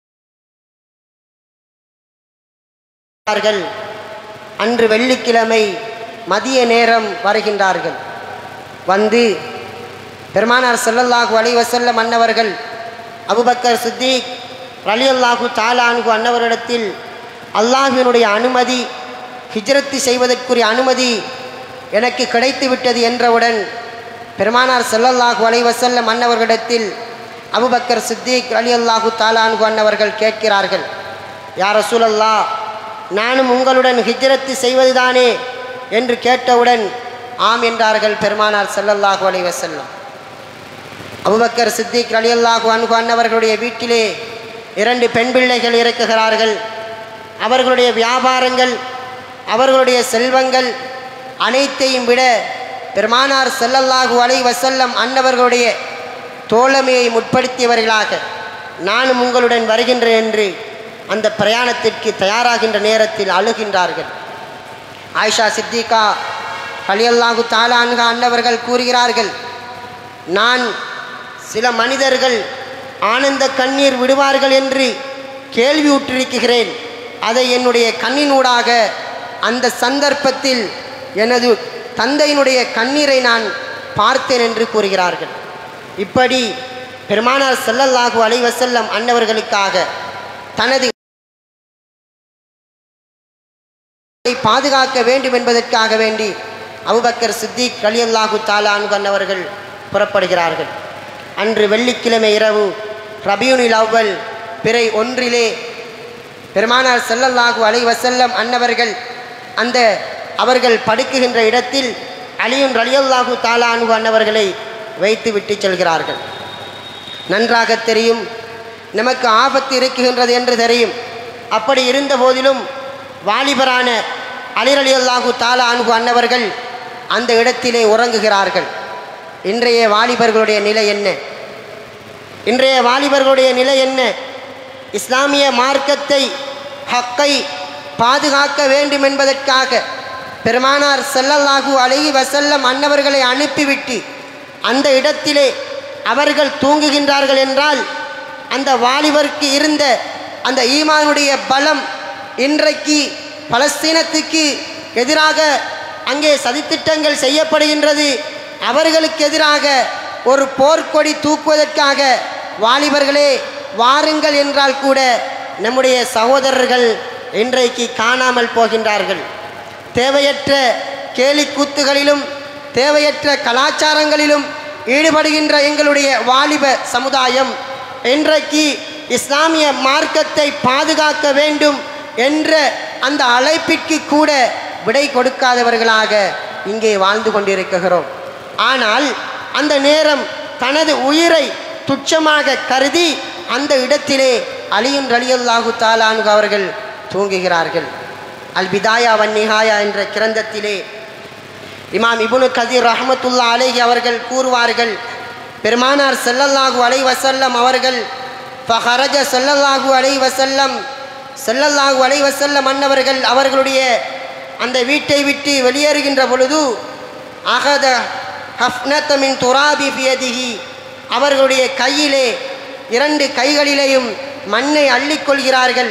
வீட்டார்கள் அன்று வெள்ளிக்கிழமை மதிய நேரம் வருகின்றார்கள் வந்து பெருமானார் ஸல்லல்லாஹு அலைஹி வஸல்லம் அன்னவர்கள் அபுபக்கர் சித்திக் ரலியல்லாஹு தாலான்கு அன்னவரிடத்தில் அல்லாஹினுடைய அனுமதி ஹிஜ்ரத்து செய்வதற்குரிய அனுமதி எனக்கு கிடைத்து விட்டது என்றவுடன் பெருமானார் ஸல்லல்லாஹு அலைஹி வஸல்லம் அன்னவர்களிடத்தில் அபுபக்கர் சித்திக் ரலியல்லாஹு தாலான்கு அன்னவர்கள் கேட்கிறார்கள் யார் ரசூலல்லா நானும் உங்களுடன் ஹிஜ்ரத்து செய்வதுதானே என்று கேட்டவுடன் ஆம் என்றார்கள் பெருமானார் ஸல்லல்லாஹு அலைஹி வஸல்லம் அபுபக்கர் சித்திக் ரலியல்லாஹு அன்ஹு அன்னவர்களுடைய வீட்டிலே இரண்டு பெண் பிள்ளைகள் இருக்குகிறார்கள் அவர்களுடைய வியாபாரங்கள் அவர்களுடைய செல்வங்கள் அனைத்தையும் விட பெருமானார் ஸல்லல்லாஹு அலைஹி வஸல்லம் அன்னவர்களுடைய தோழமையை முற்படுத்தியவர்களாக நானும் உங்களுடன் வருகின்றேன் என்று அந்த பிரயாணத்திற்கு தயாராகின்ற நேரத்தில் அழுகின்றார்கள் ஆயிஷா சித்திகா கலியல்லாஹு தாலா அன்ஹா அன்னவர்கள் கூறுகிறார்கள் நான் சில மனிதர்கள் ஆனந்த கண்ணீர் விடுவார்கள் என்று கேள்வியுற்றிருக்கிறேன் அதை என்னுடைய கண்ணினூடாக அந்த சந்தர்ப்பத்தில் எனது தந்தையினுடைய கண்ணீரை நான் பார்த்தேன் என்று கூறுகிறார்கள் இப்படி பெருமானார் ஸல்லல்லாஹு அலைஹி வஸல்லம் அன்னவர்களுக்காக தனது பாதுகாக்க வேண்டும் என்பதற்காக வேண்டி அபுபக்கர் சித்திக் ரலியல்லாஹு தாலா அன்வர்கள் புறப்படுகிறார்கள் அன்று வெள்ளிக்கிழமை இரவு ரபியுனில் அவ்வல் பிறை ஒன்றிலே பெருமானார் ஸல்லல்லாஹு அலைஹி வஸல்லம் அன்னவர்கள் அந்த அவர்கள் படுக்குகின்ற இடத்தில் அலியுன் ரலியல்லாஹு தாலா அன்ஹு அன்னவர்களை வைத்து விட்டு செல்கிறார்கள் நன்றாக தெரியும் நமக்கு ஆபத்து இருக்குகின்றது என்று தெரியும் அப்படி இருந்த போதிலும் வாலிபரான அலிரலி அல்லாஹு தாலா அன்ஹு அன்னவர்கள் அந்த இடத்திலே உறங்குகிறார்கள் இன்றைய வாலிபர்களுடைய நிலை என்ன இன்றைய வாலிபர்களுடைய நிலை என்ன இஸ்லாமிய மார்க்கத்தை ஹக்கை பாதுகாக்க வேண்டும் என்பதற்காக பெருமானார் ஸல்லல்லாஹு அலைஹி வஸல்லம் அன்னவர்களை அனுப்பிவிட்டு அந்த இடத்திலே அவர்கள் தூங்குகின்றார்கள் என்றால் அந்த வாலிபருக்கு இருந்த அந்த ஈமானுடைய பலம் இன்றைக்கு பலஸ்தீனத்துக்கு எதிராக அங்கே சதித்திட்டங்கள் செய்யப்படுகின்றது அவர்களுக்கு எதிராக ஒரு போர்க்கொடி தூக்குவதற்காக வாலிபர்களே வாருங்கள் என்றால் கூட நம்முடைய சகோதரர்கள் இன்றைக்கு காணாமல் போகின்றார்கள் தேவையற்ற கேலி கூத்துகளிலும் தேவையற்ற கலாச்சாரங்களிலும் ஈடுபடுகின்ற எங்களுடைய வாலிப சமுதாயம் இன்றைக்கு இஸ்லாமிய மார்க்கத்தை பாதுகாக்க வேண்டும் என்ற அந்த அழைப்பிற்கு கூட விடை கொடுக்காதவர்களாக இங்கே வாழ்ந்து கொண்டிருக்கிறோம் ஆனால் அந்த நேரம் தனது உயிரை துச்சமாக கருதி அந்த இடத்திலே அலியுன் ரலியல்லாஹு தாலான்கு அவர்கள் தூங்குகிறார்கள் அல் பிதாயா வன் நிஹாயா என்ற கிரந்தத்திலே இமாம் இபுனு கதீர் ரஹமத்துல்லா அலைஹி அவர்கள் கூறுவார்கள் பெருமானார் ஸல்லல்லாஹு அலைஹி வஸல்லம் அவர்கள் ஃபஹரஜ ஸல்லல்லாஹு அலைஹி வஸல்லம் ஸல்லல்லாஹு அலைஹி வஸல்லம் அன்னவர்கள் அவர்களுடைய அந்த வீட்டை விட்டு வெளியேறுகின்ற பொழுது அகத ஹஃப்னத்தமின் துராபி பியதிகி அவர்களுடைய கையிலே இரண்டு கைகளிலேயும் மண்ணை அள்ளிக்கொள்கிறார்கள்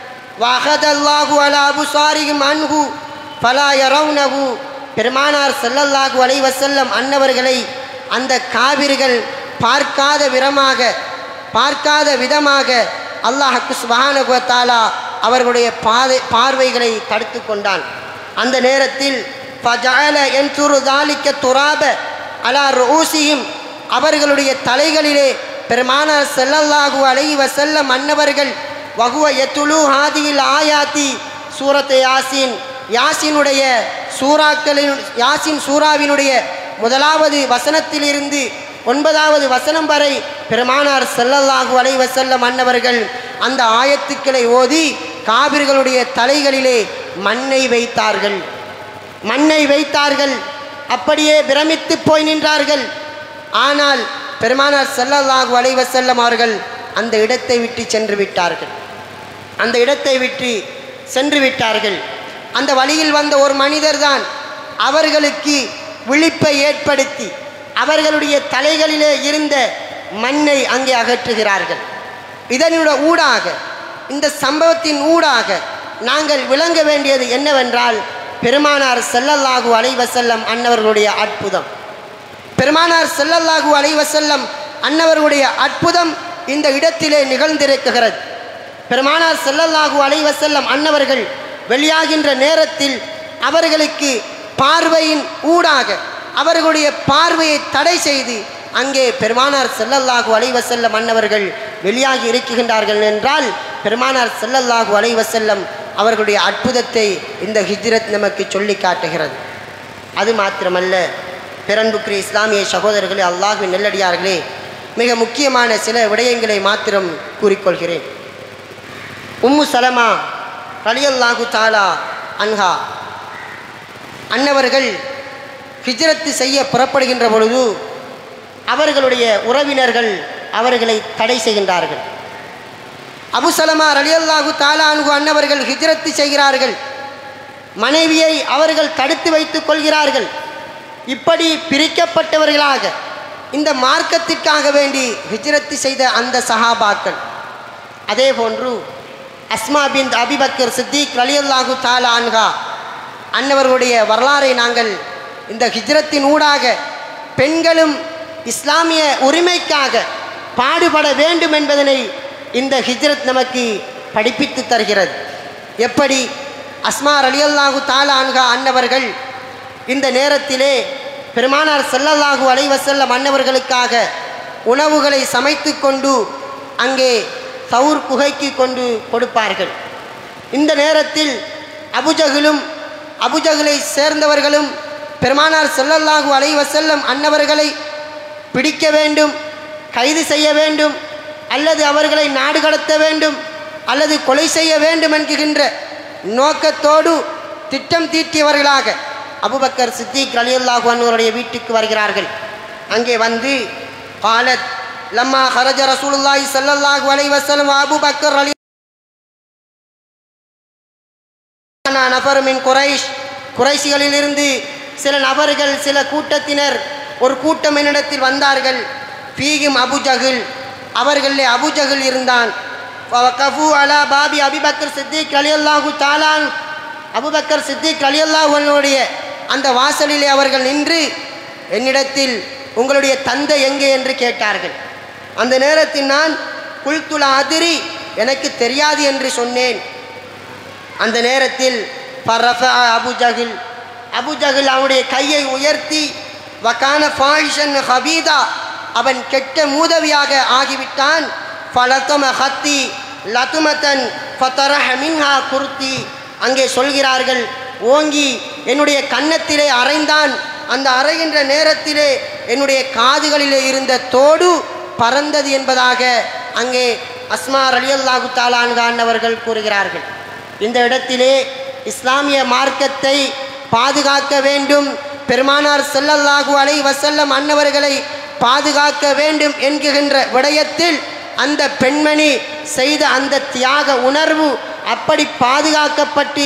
வஹதல்லாஹு அலா அபுசாரியும் அன்ஹு ஃபலா யரவுனஹு பெருமானார் ஸல்லல்லாஹு அலைஹி வஸல்லம் அன்னவர்களை அந்த காவிர்கள் பார்க்காத விதமாக பார்க்காத விதமாக அல்லாஹ்க்கு சுப்ஹானஹு வ தஆலா அவர்களுடைய பாதை பார்வைகளை தடுத்து கொண்டான் அந்த நேரத்தில் ஃபஜஅல யன்சுரு ذلك துராப அலா ரூசியும் அவர்களுடைய தலைகளிலே பெருமானார் ஸல்லல்லாஹு அலைஹி வஸல்லம் அன்னவர்கள் வகுவ எத்துலு ஹாதியில் ஆயாத்தி சூரத்தை யாசின் யாசினுடைய சூறாக்களின் யாசின் சூறாவினுடைய முதலாவது வசனத்திலிருந்து ஒன்பதாவது வசனம் வரை பெருமானார் ஸல்லல்லாஹு அலைஹி வஸல்லம் அன்னவர்கள் அந்த ஆயத்துக்களை ஓதி காபிர்களுடைய தலைகளிலே மண்ணை வைத்தார்கள் மண்ணை வைத்தார்கள் அப்படியே பிரமித்து போய் நின்றார்கள் ஆனால் பெருமானார் ஸல்லல்லாஹு அலைஹி வஸல்லம் அவர்கள் அந்த இடத்தை விட்டு சென்று விட்டார்கள் அந்த இடத்தை விட்டு சென்று விட்டார்கள் அந்த வழியில் வந்த ஒரு மனிதர் தான் அவர்களுக்கு விழிப்பை ஏற்படுத்தி அவர்களுடைய தலைகளிலே இருந்த மண்ணை அங்கே அகற்றுகிறார்கள் இதனுடைய ஊடாக இந்த சம்பவத்தின் ஊடாக நாங்கள் விளங்க வேண்டியது என்னவென்றால் பெருமானார் ஸல்லல்லாஹு அலைஹி வஸல்லம் அன்னவர்களுடைய அற்புதம் பெருமானார் ஸல்லல்லாஹு அலைஹி வஸல்லம் அன்னவர்களுடைய அற்புதம் இந்த இடத்திலே நிகழ்ந்திருக்கிறது பெருமானார் ஸல்லல்லாஹு அலைஹி வஸல்லம் அன்னவர்கள் வெளியாகின்ற நேரத்தில் அவர்களுக்கு பார்வையின் ஊடாக அவர்களுடைய பார்வையை தடை செய்து அங்கே பெருமானார் ஸல்லல்லாஹு அலைஹி வஸல்லம் அன்னவர்கள் வெளியாகி இருக்கின்றார்கள் என்றால் பெருமானார் ஸல்லல்லாஹு அலைஹி வஸல்லம் அவர்களுடைய அற்புதத்தை இந்த ஹிஜ்ரத் நமக்கு சொல்லி காட்டுகிறது அது மாத்திரமல்ல பிறன்புக்குரிய இஸ்லாமிய சகோதரர்களே அல்லாஹுவின் நெல்லடியார்களே மிக முக்கியமான சில விடயங்களை மாத்திரம் கூறிக்கொள்கிறேன் உம்மு சலமா ரலியல்லாஹு தாலா அன்ஹா அன்னவர்கள் ஹிஜ்ரத்து செய்ய புறப்படுகின்ற பொழுது அவர்களுடைய உறவினர்கள் அவர்களை தடை செய்கின்றார்கள் அபு சலமா ரலியல்லாஹு தாலா அன்ஹு அன்னவர்கள் ஹிஜ்ரத்து செய்கிறார்கள் மனைவியை அவர்கள் தடுத்து வைத்துக் கொள்கிறார்கள் இப்படி பிரிக்கப்பட்டவர்களாக இந்த மார்க்கத்திற்காக வேண்டி ஹிஜ்ரத்து செய்த அந்த சஹாபாக்கள் அதே போன்று அஸ்மா பின் அபிபக்கர் சித்திக் ரலியல்லாஹு தாலா அன்ஹா அன்னவர்களுடைய வரலாறை நாங்கள் இந்த ஹிஜ்ரத்தின் ஊடாக பெண்களும் இஸ்லாமிய உரிமைக்காக பாடுபட வேண்டும் என்பதனை இந்த ஹிஜ்ரத் நமக்கு படிப்பித்து தருகிறது எப்படி அஸ்மா ரலியல்லாஹு தாலா அன்ஹா அன்னவர்கள் இந்த நேரத்திலே பெருமானார் ஸல்லல்லாஹு அலைஹி வஸல்லம் அன்னவர்களுக்காக உணவுகளை சமைத்து கொண்டு அங்கே சவுர் குகைக்கு கொண்டு கொடுப்பார்கள் இந்த நேரத்தில் அபுஜகிலும் அபுஜகிலை சேர்ந்தவர்களும் பெருமானார் ஸல்லல்லாஹு அலைஹி வஸல்லம் அன்னவர்களை பிடிக்க வேண்டும் கைது செய்ய வேண்டும் அல்லது அவர்களை நாடு கடத்த வேண்டும் அல்லது கொலை செய்ய வேண்டும் என்கின்ற நோக்கத்தோடு திட்டம் தீட்டியவர்களாக அபுபக்கர் சித்திக் ரலியல்லாஹு அன்வருடைய வீட்டுக்கு வருகிறார்கள் அங்கே வந்து காலத் லம்மா ஹரஜ ரசூலுல்லாஹி ஸல்லல்லாஹு அலைஹி வஸல்லம் அபூபக்கர் ரலி நபர் மின் குரைஷ் குறைஷிகளிலிருந்து சில நபர்கள் சில கூட்டத்தினர் ஒரு கூட்டம் என்னிடத்தில் வந்தார்கள் ஃபீகும் அபுஜஹில் அவர்களிலே அபுஜஹில் இருந்தான் கஃபு அலா பாபி அபிபக்கர் சித்திக் அலியல்லாஹு தாலான் அபுபக்கர் சித்திக் அலியல்லாஹுடைய அந்த வாசலிலே அவர்கள் நின்று என்னிடத்தில் உங்களுடைய தந்தை எங்கே என்று கேட்டார்கள் அந்த நேரத்தில் நான் குல்துல அதிரி எனக்கு தெரியாது என்று சொன்னேன் அந்த நேரத்தில் பரஃபா அபுஜஹில் அபுஜஹில் அவனுடைய கையை உயர்த்தி வக்கான ஃபாயிஷன் ஹபீதா அவன் கெட்ட மூதவியாக ஆகிவிட்டான் ஃபலத்தம ஹத்தி லதுமத்தன் ஃபத்தரஹ மின்ஹா குர்த்தி அங்கே சொல்கிறார்கள் ஓங்கி என்னுடைய கன்னத்திலே அறைந்தான் அந்த அறைகின்ற நேரத்திலே என்னுடைய காதுகளிலே இருந்த தோடு பறந்தது என்பதாக அங்கே அஸ்மா ரலியல்லாஹு தாலான்கான் அவர்கள் கூறுகிறார்கள் இந்த இடத்திலே இஸ்லாமிய மார்க்கத்தை பாதுகாக்க வேண்டும் பெருமானார் ஸல்லல்லாஹு அலைஹி வஸல்லம் அன்னவர்களை பாதுகாக்க வேண்டும் என்கின்ற விடயத்தில் அந்த பெண்மணி செய்த அந்த தியாக உணர்வு அப்படி பாதுகாக்கப்பட்டு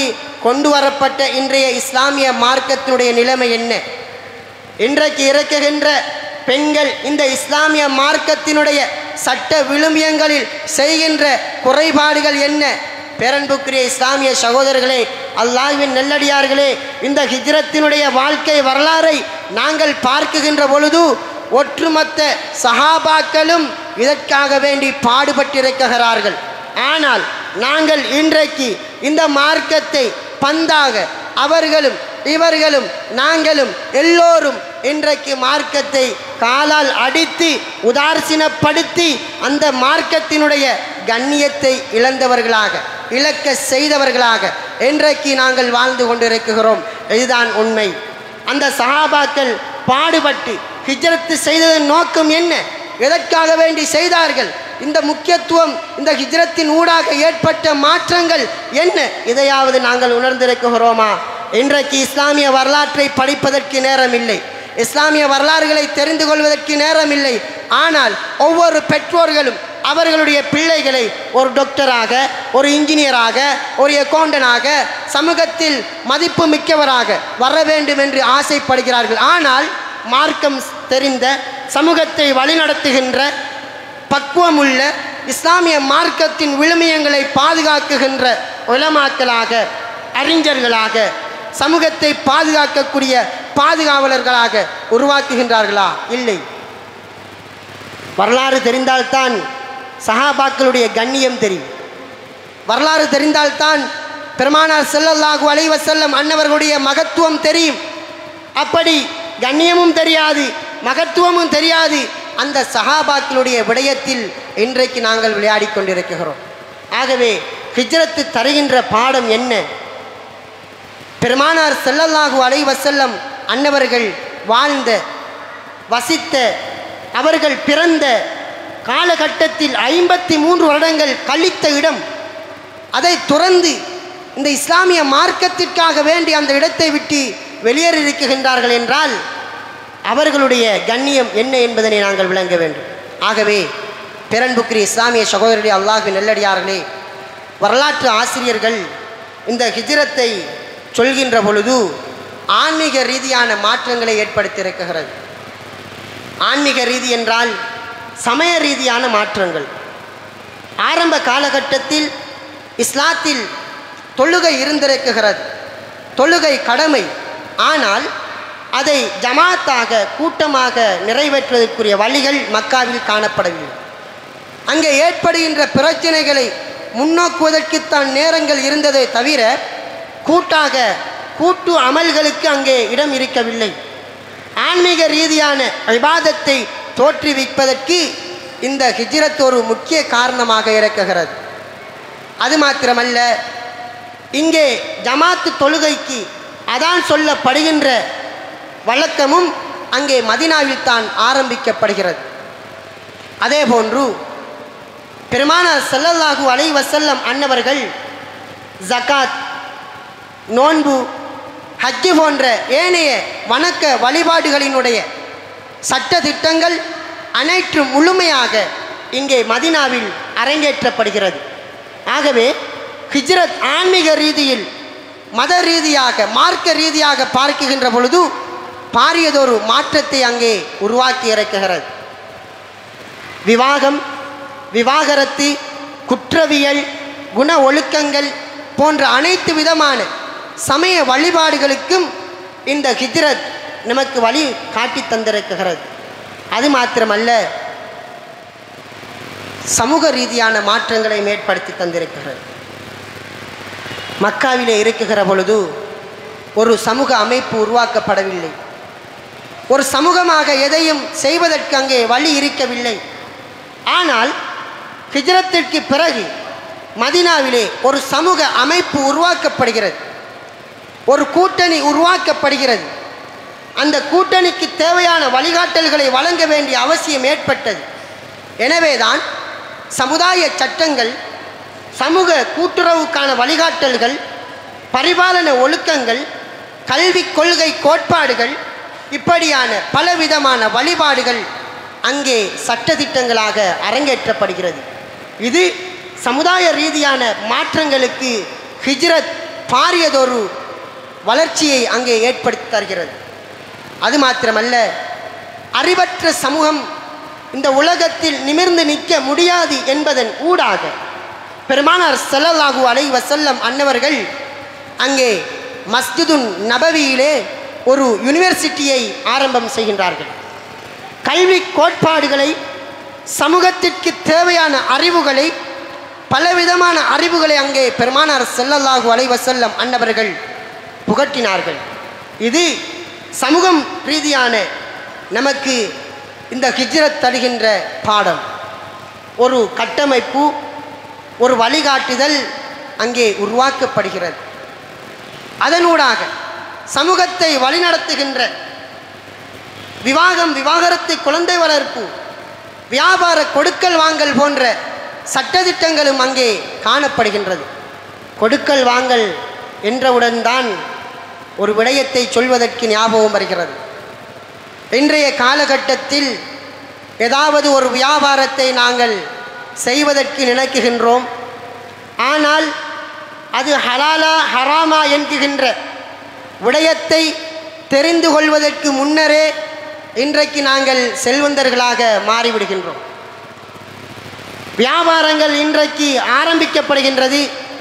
கொண்டு வரப்பட்ட இன்றைய இஸ்லாமிய மார்க்கத்தினுடைய நிலைமை என்ன இன்றைக்கு இறக்குகின்ற பெண்கள் இந்த இஸ்லாமிய மார்க்கத்தினுடைய சட்ட விழுமியங்களில் செய்கின்ற குறைபாடுகள் என்ன பேரன்புக்குரிய இஸ்லாமிய சகோதரர்களே அல்லாஹ்வின் நல்லடியார்களே இந்த ஹிஜ்ரத்தினுடைய வாழ்க்கை வரலாறை நாங்கள் பார்க்குகின்ற பொழுது ஒட்டுமொத்த சஹாபாக்களும் இதற்காக வேண்டி பாடுபட்டிருக்கிறார்கள் ஆனால் நாங்கள் இன்றைக்கு இந்த மார்க்கத்தை பந்தாக அவர்களும் இவர்களும் நாங்களும் எல்லோரும் இன்றைக்கு மார்க்கத்தை காலால் அடித்து உதாசீனப்படுத்தி அந்த மார்க்கத்தினுடைய கண்ணியத்தை இழந்தவர்களாக இழக்க செய்தவர்களாக இன்றைக்கு நாங்கள் வாழ்ந்து கொண்டிருக்கிறோம் இதுதான் உண்மை அந்த சஹாபாக்கள் பாடுபட்டு ஹிஜ்ரத்து செய்ததன் நோக்கம் என்ன எதற்காக வேண்டி செய்தார்கள் இந்த முக்கியத்துவம் இந்த ஹிஜ்ரத்தின் ஊடாக ஏற்பட்ட மாற்றங்கள் என்ன இதையாவது நாங்கள் உணர்ந்திருக்கிறோமா இன்றைக்கு இஸ்லாமிய வரலாற்றை படிப்பதற்கு நேரம் இல்லை இஸ்லாமிய வரலாறுகளை தெரிந்து கொள்வதற்கு நேரம் இல்லை ஆனால் ஒவ்வொரு பெற்றோர்களும் அவர்களுடைய பிள்ளைகளை ஒரு டாக்டராக ஒரு இன்ஜினியராக ஒரு அக்கௌண்டனாக சமூகத்தில் மதிப்பு மிக்கவராக வர வேண்டும் என்று ஆசைப்படுகிறார்கள் ஆனால் மார்க்கம் தெரிந்த சமூகத்தை வழிநடத்துகின்ற பக்குவமுள்ள இஸ்லாமிய மார்க்கத்தின் விழுமியங்களை பாதுகாக்குகின்ற உலமாக்களாக அறிஞர்களாக சமூகத்தை பாதுகாக்கக்கூடிய பாதுகாவலர்களாக உருவாக்குகின்றார்களா இல்லை வரலாறு தெரிந்தால்தான் சஹாபாக்களுடைய கண்ணியம் தெரியும் வரலாறு தெரிந்தால்தான் பெருமானார் செல்லல்லாஹு அலைவசல்லம் அன்னவர்களுடைய மகத்துவம் தெரியும் அப்படி கண்ணியமும் தெரியாது மகத்துவமும் தெரியாது அந்த சஹாபாக்களுடைய விடயத்தில் இன்றைக்கு நாங்கள் விளையாடி கொண்டிருக்கிறோம் ஆகவே ஹிஜ்ரத்து தருகின்ற பாடம் என்ன பெருமானார் செல்லல்லாஹு அலைவசல்லம் அன்னவர்கள் வாழ்ந்த வசித்த அவர்கள் பிறந்த காலகட்டத்தில் ஐம்பத்தி மூன்று வருடங்கள் கழித்த இடம் அதை துறந்து இந்த இஸ்லாமிய மார்க்கத்திற்காக வேண்டி அந்த இடத்தை விட்டு வெளியேறியிருக்கின்றார்கள் என்றால் அவர்களுடைய கண்ணியம் என்ன என்பதனை நாங்கள் விளங்க வேண்டும் ஆகவே பெரன்புக்குரிய இஸ்லாமிய சகோதரர்களே அல்லாஹு நெல்லடியார்களே வரலாற்று ஆசிரியர்கள் இந்த ஹிஜ்ரத்தை சொல்கின்ற பொழுது ஆன்மீக ரீதியான மாற்றங்களை ஏற்படுத்தியிருக்கிறது ஆன்மீக ரீதி என்றால் சமய ரீதியான மாற்றங்கள் ஆரம்ப காலகட்டத்தில் இஸ்லாத்தில் தொழுகை இருந்திருக்குகிறது தொழுகை கடமை ஆனால் அதை ஜமாத்தாக கூட்டமாக நிறைவேற்றுவதற்குரிய வழிகள் மக்காவில் காணப்படவில்லை அங்கே ஏற்படுகின்ற பிரச்சனைகளை முன்னோக்குவதற்குத்தான் நேரங்கள் இருந்ததே தவிர கூட்டாக கூட்டு அமல்களுக்கு அங்கே இடம் இருக்கவில்லை ஆன்மீக ரீதியான விவாதத்தை தோற்றுவிப்பதற்கு இந்த ஹிஜ்ரத் ஒரு முக்கிய காரணமாக இருக்குகிறது அது மாத்திரமல்ல இங்கே ஜமாத்து தொழுகைக்கு அதான் சொல்லப்படுகின்ற வழக்கமும் அங்கே மதினாவில் தான் ஆரம்பிக்கப்படுகிறது அதே போன்று பெருமானார் ஸல்லல்லாஹு அலைஹி வஸல்லம் அன்னவர்கள் ஜகாத் நோன்பு ஹஜ்ஜு போன்ற ஏனைய வணக்க வழிபாடுகளினுடைய சட்ட திட்டங்கள் அனைத்தும் முழுமையாக இங்கே மதினாவில் அரங்கேற்றப்படுகிறது ஆகவே ஹிஜ்ரத் ஆன்மீக ரீதியில் மத ரீதியாக மார்க்க ரீதியாக பார்க்குகின்ற பொழுது பாரியதொரு மாற்றத்தை அங்கே உருவாக்கி இறக்குகிறது விவாகம் விவாகரத்து குற்றவியல் குண ஒழுக்கங்கள் போன்ற அனைத்து விதமான சமய வழிபாடுகளுக்கும் இந்த ஹிஜ்ரத் நமக்கு வழி காட்டி தந்திருக்கிறது அது மாத்திரமல்ல சமூக ரீதியான மாற்றங்களை ஏற்படுத்தி தந்திருக்கிறது மக்காவிலே இருக்குகிற பொழுது ஒரு சமூக அமைப்பு உருவாக்கப்படவில்லை ஒரு சமூகமாக எதையும் செய்வதற்கு அங்கே வழி இருக்கவில்லை ஆனால் ஹிஜ்ரத்திற்கு பிறகு மதினாவிலே ஒரு சமூக அமைப்பு உருவாக்கப்படுகிறது ஒரு கூட்டணி உருவாக்கப்படுகிறது அந்த கூட்டணிக்கு தேவையான வழிகாட்டல்களை வழங்க வேண்டிய அவசியம் ஏற்பட்டது எனவேதான் சமுதாய சட்டங்கள் சமூக கூட்டுறவுக்கான வழிகாட்டல்கள் பரிபாலன ஒழுக்கங்கள் கல்விக் கொள்கை கோட்பாடுகள் இப்படியான பலவிதமான வழிபாடுகள் அங்கே சட்டதிட்டங்களாக அரங்கேற்றப்படுகிறது இது சமுதாய ரீதியான மாற்றங்களுக்கு ஹிஜ்ரத் பாரியதொரு வளர்ச்சியை அங்கே ஏற்படுத்தி தருகிறது அது மாத்திரமல்ல அறிவற்ற சமூகம் இந்த உலகத்தில் நிமிர்ந்து நிற்க முடியாது என்பதன் ஊடாக பெருமானார் ஸல்லல்லாஹு அலைஹி வஸல்லம் அன்னவர்கள் அங்கே மஸ்ஜிதுன் நபவியிலே ஒரு யூனிவர்சிட்டியை ஆரம்பம் செய்கின்றார்கள் கல்வி கோட்பாடுகளை சமூகத்திற்கு தேவையான அறிவுகளை பலவிதமான அறிவுகளை அங்கே பெருமானார் ஸல்லல்லாஹு அலைஹி வஸல்லம் அன்னவர்கள் புகட்டினார்கள் இது சமூகம் ரீதியான நமக்கு இந்த ஹிஜ்ரத் தருகின்ற பாடம் ஒரு கட்டமைப்பு ஒரு வழிகாட்டுதல் அங்கே உருவாக்கப்படுகிறது அதனூடாக சமூகத்தை வழிநடத்துகின்ற விவாகம் விவாகரத்து குழந்தை வளர்ப்பு வியாபார கொடுக்கல் வாங்கல் போன்ற சட்டதிட்டங்களும் அங்கே காணப்படுகின்றது கொடுக்கல் வாங்கல் என்றவுடன் தான் ஒரு விடயத்தை சொல்வதற்கு ஞாபகம் வருகிறது இன்றைய காலகட்டத்தில் ஏதாவது ஒரு வியாபாரத்தை நாங்கள் செய்வதற்கு நினைக்குகின்றோம் ஆனால் அது ஹலாலா ஹராமா என்கின்ற விடயத்தை தெரிந்து கொள்வதற்கு முன்னரே இன்றைக்கு நாங்கள் செல்வந்தர்களாக மாறிவிடுகின்றோம் வியாபாரங்கள் இன்றைக்கு ஆரம்பிக்கப்படுகின்றது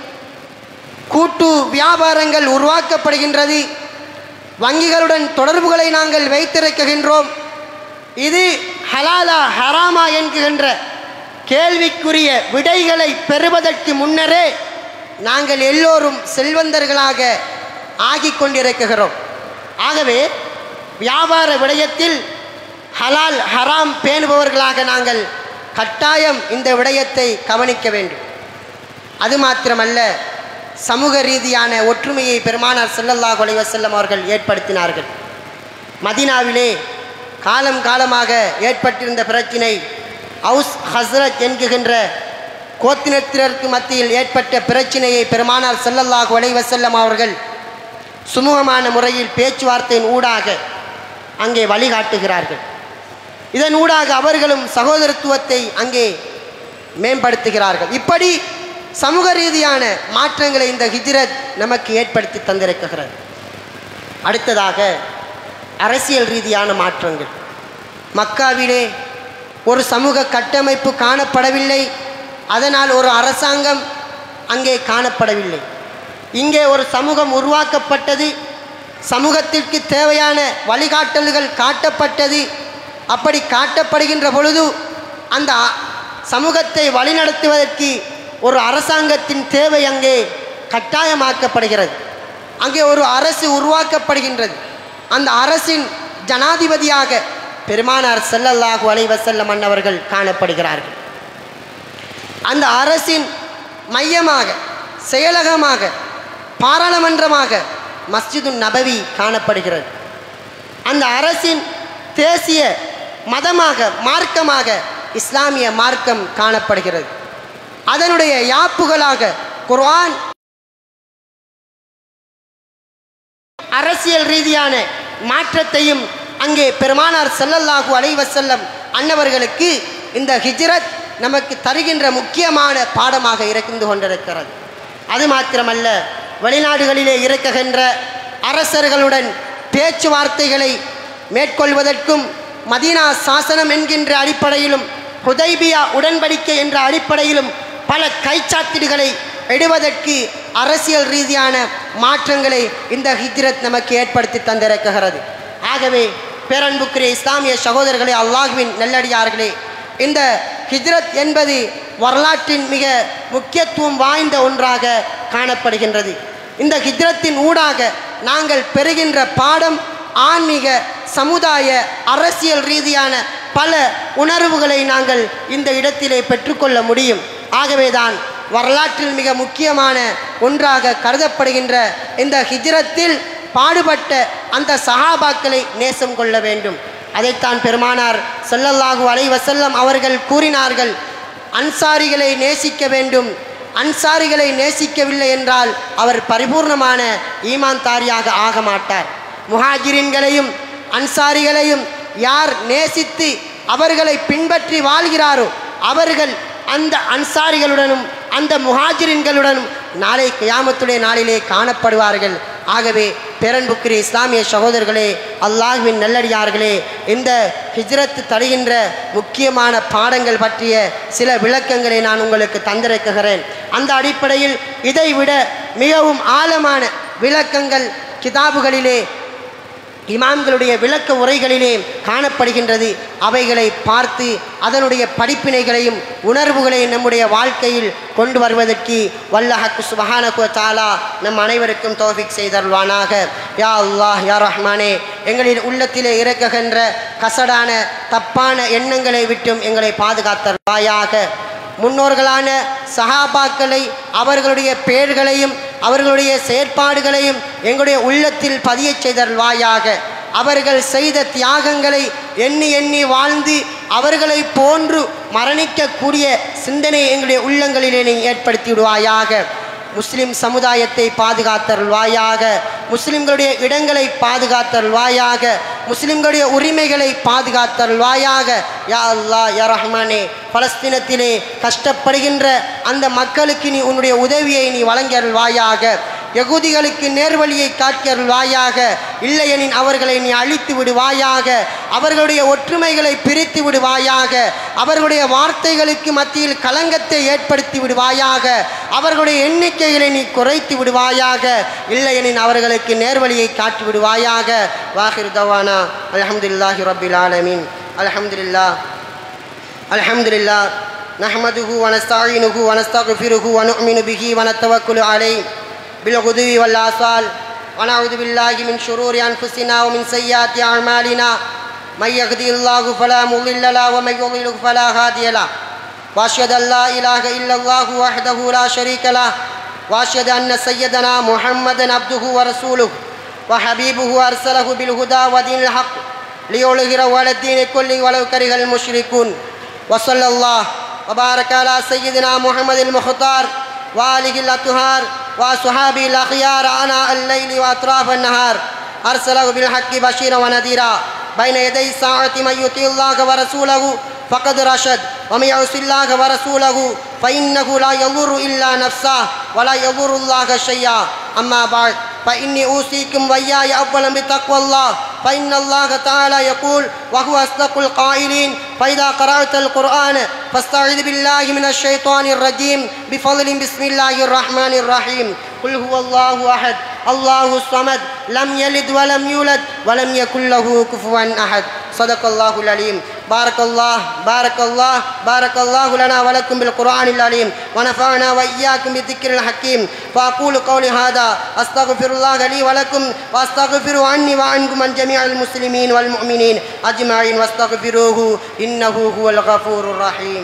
கூட்டு வியாபாரங்கள் உருவாக்கப்படுகின்றது வங்கிகளுடன் தொடர்புகளை நாங்கள் வைத்திருக்கின்றோம் இது ஹலாலா ஹராமா என்கின்ற கேள்விக்குரிய விடைகளை பெறுவதற்கு முன்னரே நாங்கள் எல்லோரும் செல்வந்தர்களாக ஆகிக் கொண்டிருக்கிறோம் ஆகவே வியாபார விடயத்தில் ஹலால் ஹராம் பேணுபவர்களாக நாங்கள் கட்டாயம் இந்த விடயத்தை கவனிக்க வேண்டும் அது மாத்திரமல்ல சமூக ரீதியான ஒற்றுமையை பெருமானார் ஸல்லல்லாஹு அலைஹி வஸல்லம் அவர்கள் ஏற்படுத்தினார்கள் மதீனாவிலே காலம் காலமாக ஏற்பட்டிருந்த பிரச்சினை அவுஸ் ஹஸ்ரத் என்கின்ற கோத்தினத்தினருக்கு மத்தியில் ஏற்பட்ட பிரச்சினையை பெருமானார் ஸல்லல்லாஹு அலைஹி வஸல்லம் அவர்கள் சுமூகமான முறையில் பேச்சுவார்த்தையின் ஊடாக அங்கே வழிகாட்டுகிறார்கள் இதன் ஊடாக அவர்களும் சகோதரத்துவத்தை அங்கே மேம்படுத்துகிறார்கள் இப்படி சமூக ரீதியான மாற்றங்களை இந்த ஹிஜ்ரத் நமக்கு ஏற்படுத்தி தந்திருக்கிறது அடுத்ததாக அரசியல் ரீதியான மாற்றங்கள் மக்காவிலே ஒரு சமூக கட்டமைப்பு காணப்படவில்லை அதனால் ஒரு அரசாங்கம் அங்கே காணப்படவில்லை இங்கே ஒரு சமூகம் உருவாக்கப்பட்டது சமூகத்திற்கு தேவையான வழிகாட்டல்கள் காட்டப்பட்டது அப்படி காட்டப்படுகின்ற பொழுது அந்த அ- சமூகத்தை வழிநடத்துவதற்கு ஒரு அரசாங்கத்தின் தேவை அங்கே கட்டாயமாக்கப்படுகிறது அங்கே ஒரு அரசு உருவாக்கப்படுகின்றது அந்த அரசின் ஜனாதிபதியாக பெருமானார் ஸல்லல்லாஹு அலைஹி வஸல்லம் அன்னவர்கள் காணப்படுகிறார்கள் அந்த அரசின் மையமாக செயலகமாக பாராளுமன்றமாக மஸ்ஜிது நபவி காணப்படுகிறது அந்த அரசின் தேசிய மதமாக மார்க்கமாக இஸ்லாமிய மார்க்கம் காணப்படுகிறது அதனுடைய யாப்புகளாக குர்ஆன் அரசியல் ரீதியான மாற்றத்தையும் அங்கே பெருமானார் ஸல்லல்லாஹு அலைஹி வஸல்லம் அன்னவர்களுக்கு இந்த ஹிஜ்ரத் நமக்கு தருகின்ற முக்கியமான பாடமாக இருந்து கொண்டிருக்கிறது அது மாத்திரமல்ல வெளிநாடுகளிலே இருக்குகின்ற அரசர்களுடன் பேச்சுவார்த்தைகளை மேற்கொள்வதற்கும் மதீனா சாசனம் என்கின்ற அடிப்படையிலும் ஹுதைபியா உடன்படிக்கை என்ற அடிப்படையிலும் பல கைச்சாத்திடுகளை எடுவதற்கு அரசியல் ரீதியான மாற்றங்களை இந்த ஹிஜ்ரத் நமக்கு ஏற்படுத்தி தந்திருக்கிறது ஆகவே பேரன்புக்குரிய இஸ்லாமிய சகோதரர்களே அல்லாஹ்வின் நல்லடியார்களே இந்த ஹிஜ்ரத் என்பது வரலாற்றின் மிக முக்கியத்துவம் வாய்ந்த ஒன்றாக காணப்படுகின்றது இந்த ஹிஜ்ரத்தின் ஊடாக நாங்கள் பெறுகின்ற பாடம் ஆன்மீக சமுதாய அரசியல் ரீதியான பல உணர்வுகளை நாங்கள் இந்த இடத்திலே பெற்றுக்கொள்ள முடியும் ஆகவேதான் வரலாற்றில் மிக முக்கியமான ஒன்றாக கருதப்படுகின்ற இந்த ஹிஜ்ரத்தில் பாடுபட்ட அந்த சஹாபாக்களை நேசம் கொள்ள வேண்டும் அதைத்தான் பெருமானார் ஸல்லல்லாஹு அலைஹி வஸல்லம் அவர்கள் கூறினார்கள் அன்சாரிகளை நேசிக்க வேண்டும் அன்சாரிகளை நேசிக்கவில்லை என்றால் அவர் பரிபூர்ணமான ஈமான்தாரியாக ஆக மாட்டார் முஹாஜிரின்களையும் அன்சாரிகளையும் யார் நேசித்து அவர்களை பின்பற்றி வாழ்கிறாரோ அவர்கள் அந்த அன்சாரிகளுடனும் அந்த முஹாஜிரின்களுடனும் நாளை கியாமத்துடைய நாளிலே காணப்படுவார்கள் ஆகவே பெரன்புக்கிற இஸ்லாமிய சகோதரர்களே அல்லாஹ்வின் நல்லடியார்களே இந்த ஹிஜ்ரத் தருகின்ற முக்கியமான பாடங்கள் பற்றிய சில விளக்கங்களை நான் உங்களுக்கு தந்திருக்குகிறேன் அந்த அடிப்படையில் இதைவிட மிகவும் ஆழமான விளக்கங்கள் கிதாபுகளிலே இமாம்களுடைய விளக்க உரைகளிலே காணப்படுகின்றது அவைகளை பார்த்து அதனுடைய படிப்பினைகளையும் உணர்வுகளையும் நம்முடைய வாழ்க்கையில் கொண்டு வருவதற்கு வல்லஹக்கு சுபஹானகு தாலா நம் அனைவருக்கும் தோஃபிக் செய்தருள்வானாக யா அல்லாஹ் யா ரஹ்மானே எங்களின் உள்ளத்திலே இறக்குகின்ற கசடான தப்பான எண்ணங்களை விட்டும் எங்களை பாதுகாத்தருள்வாயாக முன்னோர்களான சஹாபாக்களை அவர்களுடைய பெயர்களையும் அவர்களுடைய செயற்பாடுகளையும் எங்களுடைய உள்ளத்தில் பதியச் செய்தருள்வாயாக அவர்கள் செய்த தியாகங்களை எண்ணி எண்ணி வாழ்ந்து அவர்களை போன்று மரணிக்கக்கூடிய சிந்தனை எங்களுடைய உள்ளங்களிலே நீ ஏற்படுத்தி விடுவாயாக முஸ்லிம் சமுதாயத்தை பாதுகாத்தருள்வாயாக முஸ்லிம்களுடைய இடங்களை பாதுகாத்தருள்வாயாக முஸ்லிம்களுடைய உரிமைகளை பாதுகாத்தருள்வாயாக யா அல்லா யா ரஹ்மானே பலஸ்தீனத்திலே கஷ்டப்படுகின்ற அந்த மக்களுக்கு நீ உன்னுடைய உதவியை நீ வழங்கியருள்வாயாக யகுதிகளுக்கு நேர்வழியை காட்டியருள்வாயாக இல்லையெனின் அவர்களை நீ அழித்து விடுவாயாக அவர்களுடைய ஒற்றுமைகளை பிரித்து விடுவாயாக அவர்களுடைய வார்த்தைகளுக்கு மத்தியில் களங்கத்தை ஏற்படுத்தி விடுவாயாக அவர்களுடைய எண்ணிக்கைகளை நீ குறைத்து விடுவாயாக இல்லையெனின் அவர்களுக்கு நேர்வழியை காட்டி விடுவாயாக வாஹிர் தவானா அல்ஹம்துலில்லாஹி ரப்பில் ஆலமீன் அல்ஹம்துலில்லா அல்ஹம்துலில்லா நஹ்மதுஹு வனஸ்தாயினுஹு வனஸ்தக்ஃபிருஹு வனுஅமினு பிஹி வனத்தவக்குலு அலைஹி بالغدو والآصال ونعوذ بالله من شرور أنفسنا ومن سيئات أعمالنا من يهدي الله فلا مضل له ومن يضلل فلا هادي له وأشهد أن لا إله إلا الله وحده لا شريك له وأشهد أن سيدنا محمدا عبده ورسوله وحبيبه أرسله بالهدى ودين الحق ليظهره على الدين كله ولو كره المشركون وصلى الله وبارك على سيدنا محمد المختار وآله الأطهار وصحابه الأخيار آناء الليل وأطراف النهار أرسله بالحق بشيرا ونذيرا بين يدي الساعة من يطيع الله ورسوله فقد رشد ومن يعص الله ورسوله فإنه لا يضر إلا نفسه ولا يضر الله شيئا أما بعد فإني أوصيكم وإياي أولا بتقوى الله فإن الله تعالى يقول وهو أصدق القائلين فإذا قرأت القرآن فاستعذ بالله من الشيطان الرجيم بفضل بسم الله الرحمن الرحيم قل هو الله أحد الله الصمد لم يلد ولم يولد ولم يكن له كفوا أحد صدق الله العليم بارك الله بارك الله بارك الله لنا ولكم بالقرآن العليم ونفعنا وإياكم بالذكر الحكيم فأقول قولي هذا أستغفر الله لي ولكم وأستغفر عني وعنكم عن جميع المسلمين والمؤمنين أجمعين واستغفروه إنه هو الغفور الرحيم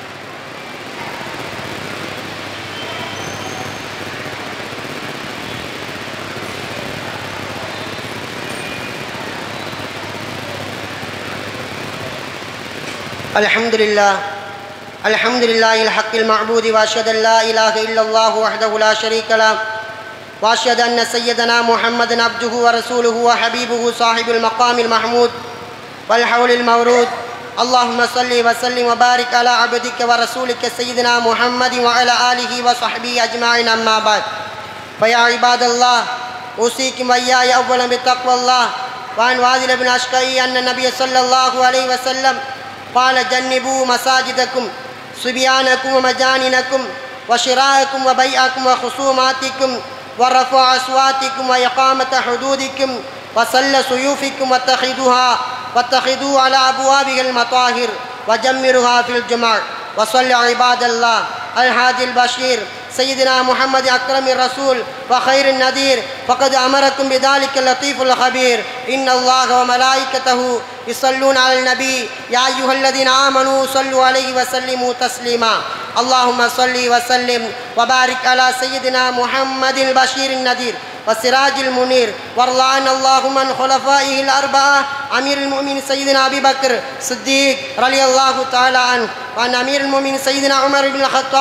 الحمد لله الحمد لله الحق المعبود واشهد ان لا اله الا الله وحده لا شريك له واشهد ان سيدنا محمدا عبده ورسوله وحبيبه صاحب المقام المحمود والحول المورود اللهم صل وسلم وبارك على عبدك ورسولك سيدنا محمد وعلى اله وصحبه اجمعين اما بعد فيا عباد الله اوصيكم واياي اولا بتقوى الله وعن وادل بن اشقي ان النبي صلى الله عليه وسلم قال جنبوا مساجدكم صبيانكم ومجاننكم وشراءكم وبيعكم وخصوماتكم ورفع أصواتكم وإقامة حدودكم وسل سيوفكم واتخذوها واتخذوا على أبوابها المطاهر وجمرها في الجمع وصل عباد الله الهادي البشير سيدنا محمد أكرم الرسول وخير النذير فقد أمركم بذلك اللطيف الخبير إن الله وملائكته يصلون على النبي يا أيها الذين آمنوا صلوا عليه وسلموا تسليما اللهم صل وسلم وبارك على سيدنا محمد البشير النذير والسراج المنير وارض عن اللهم عن خلفائه الأربعة أمير المؤمنين سيدنا أبي بكر صديق رضي الله تعالى عنه وعن أمير المؤمنين سيدنا عمر بن الخطاب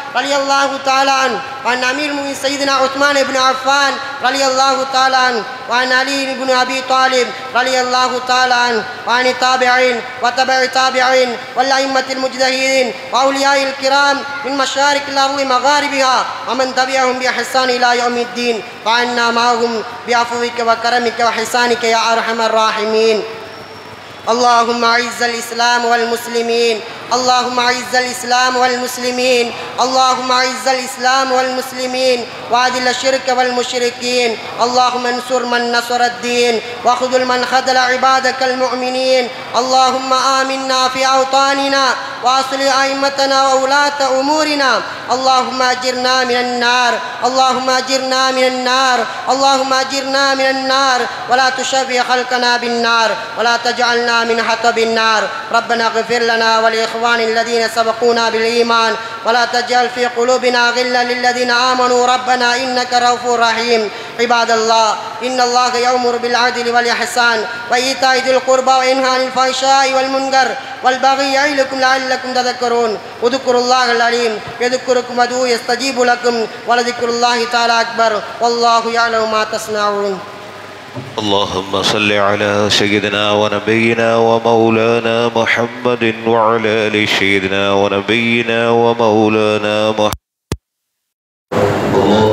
رضي الله تعالى عنه وعن أمير المؤمنين سيدنا عثمان بن عفان رضي الله تعالى عنه وعن علي بن أبي طالب رضي الله تعالى عنه وعن التابعين وتبع التابعين والأئمة المجتهدين وأولياء الكرام من مشارق الأرض مغاربها ومن تبعهم بإحسان إلى يوم الدين وعنا معهم بعفوك وكرمك وحسانك يا أرحم الراحمين اللهم اعز الاسلام والمسلمين اللهم اعز الاسلام والمسلمين اللهم اعز الاسلام والمسلمين واذل الشرك والمشركين اللهم انصر من نصر الدين واخذل من خذل عبادك المؤمنين اللهم امنا في اوطاننا واصل ائمتنا وولاه امورنا اللهم اجرنا من النار اللهم اجرنا من النار اللهم اجرنا من النار ولا تشفي خلقنا بالنار ولا تجعلنا من حطب النار ربنا اغفر لنا ولاخوان الذين سبقونا بالايمان ولا تجعل في قلوبنا غلا للذين امنوا ربنا انك رؤوف رحيم عباد الله ان الله يامر بالعدل والاحسان وايتاء ذي القربى وينهى عن الفحشاء والمنكر والبغي يعظكم لعلكم تذكرون اذكروا الله العليم يذكركم ودعوه يستجيب لكم ولذكر الله تعالى اكبر والله يعلم ما تصنعون اللهم صل على سيدنا ونبينا ومولانا محمد وعلى ال سيدنا ونبينا ومولانا محمد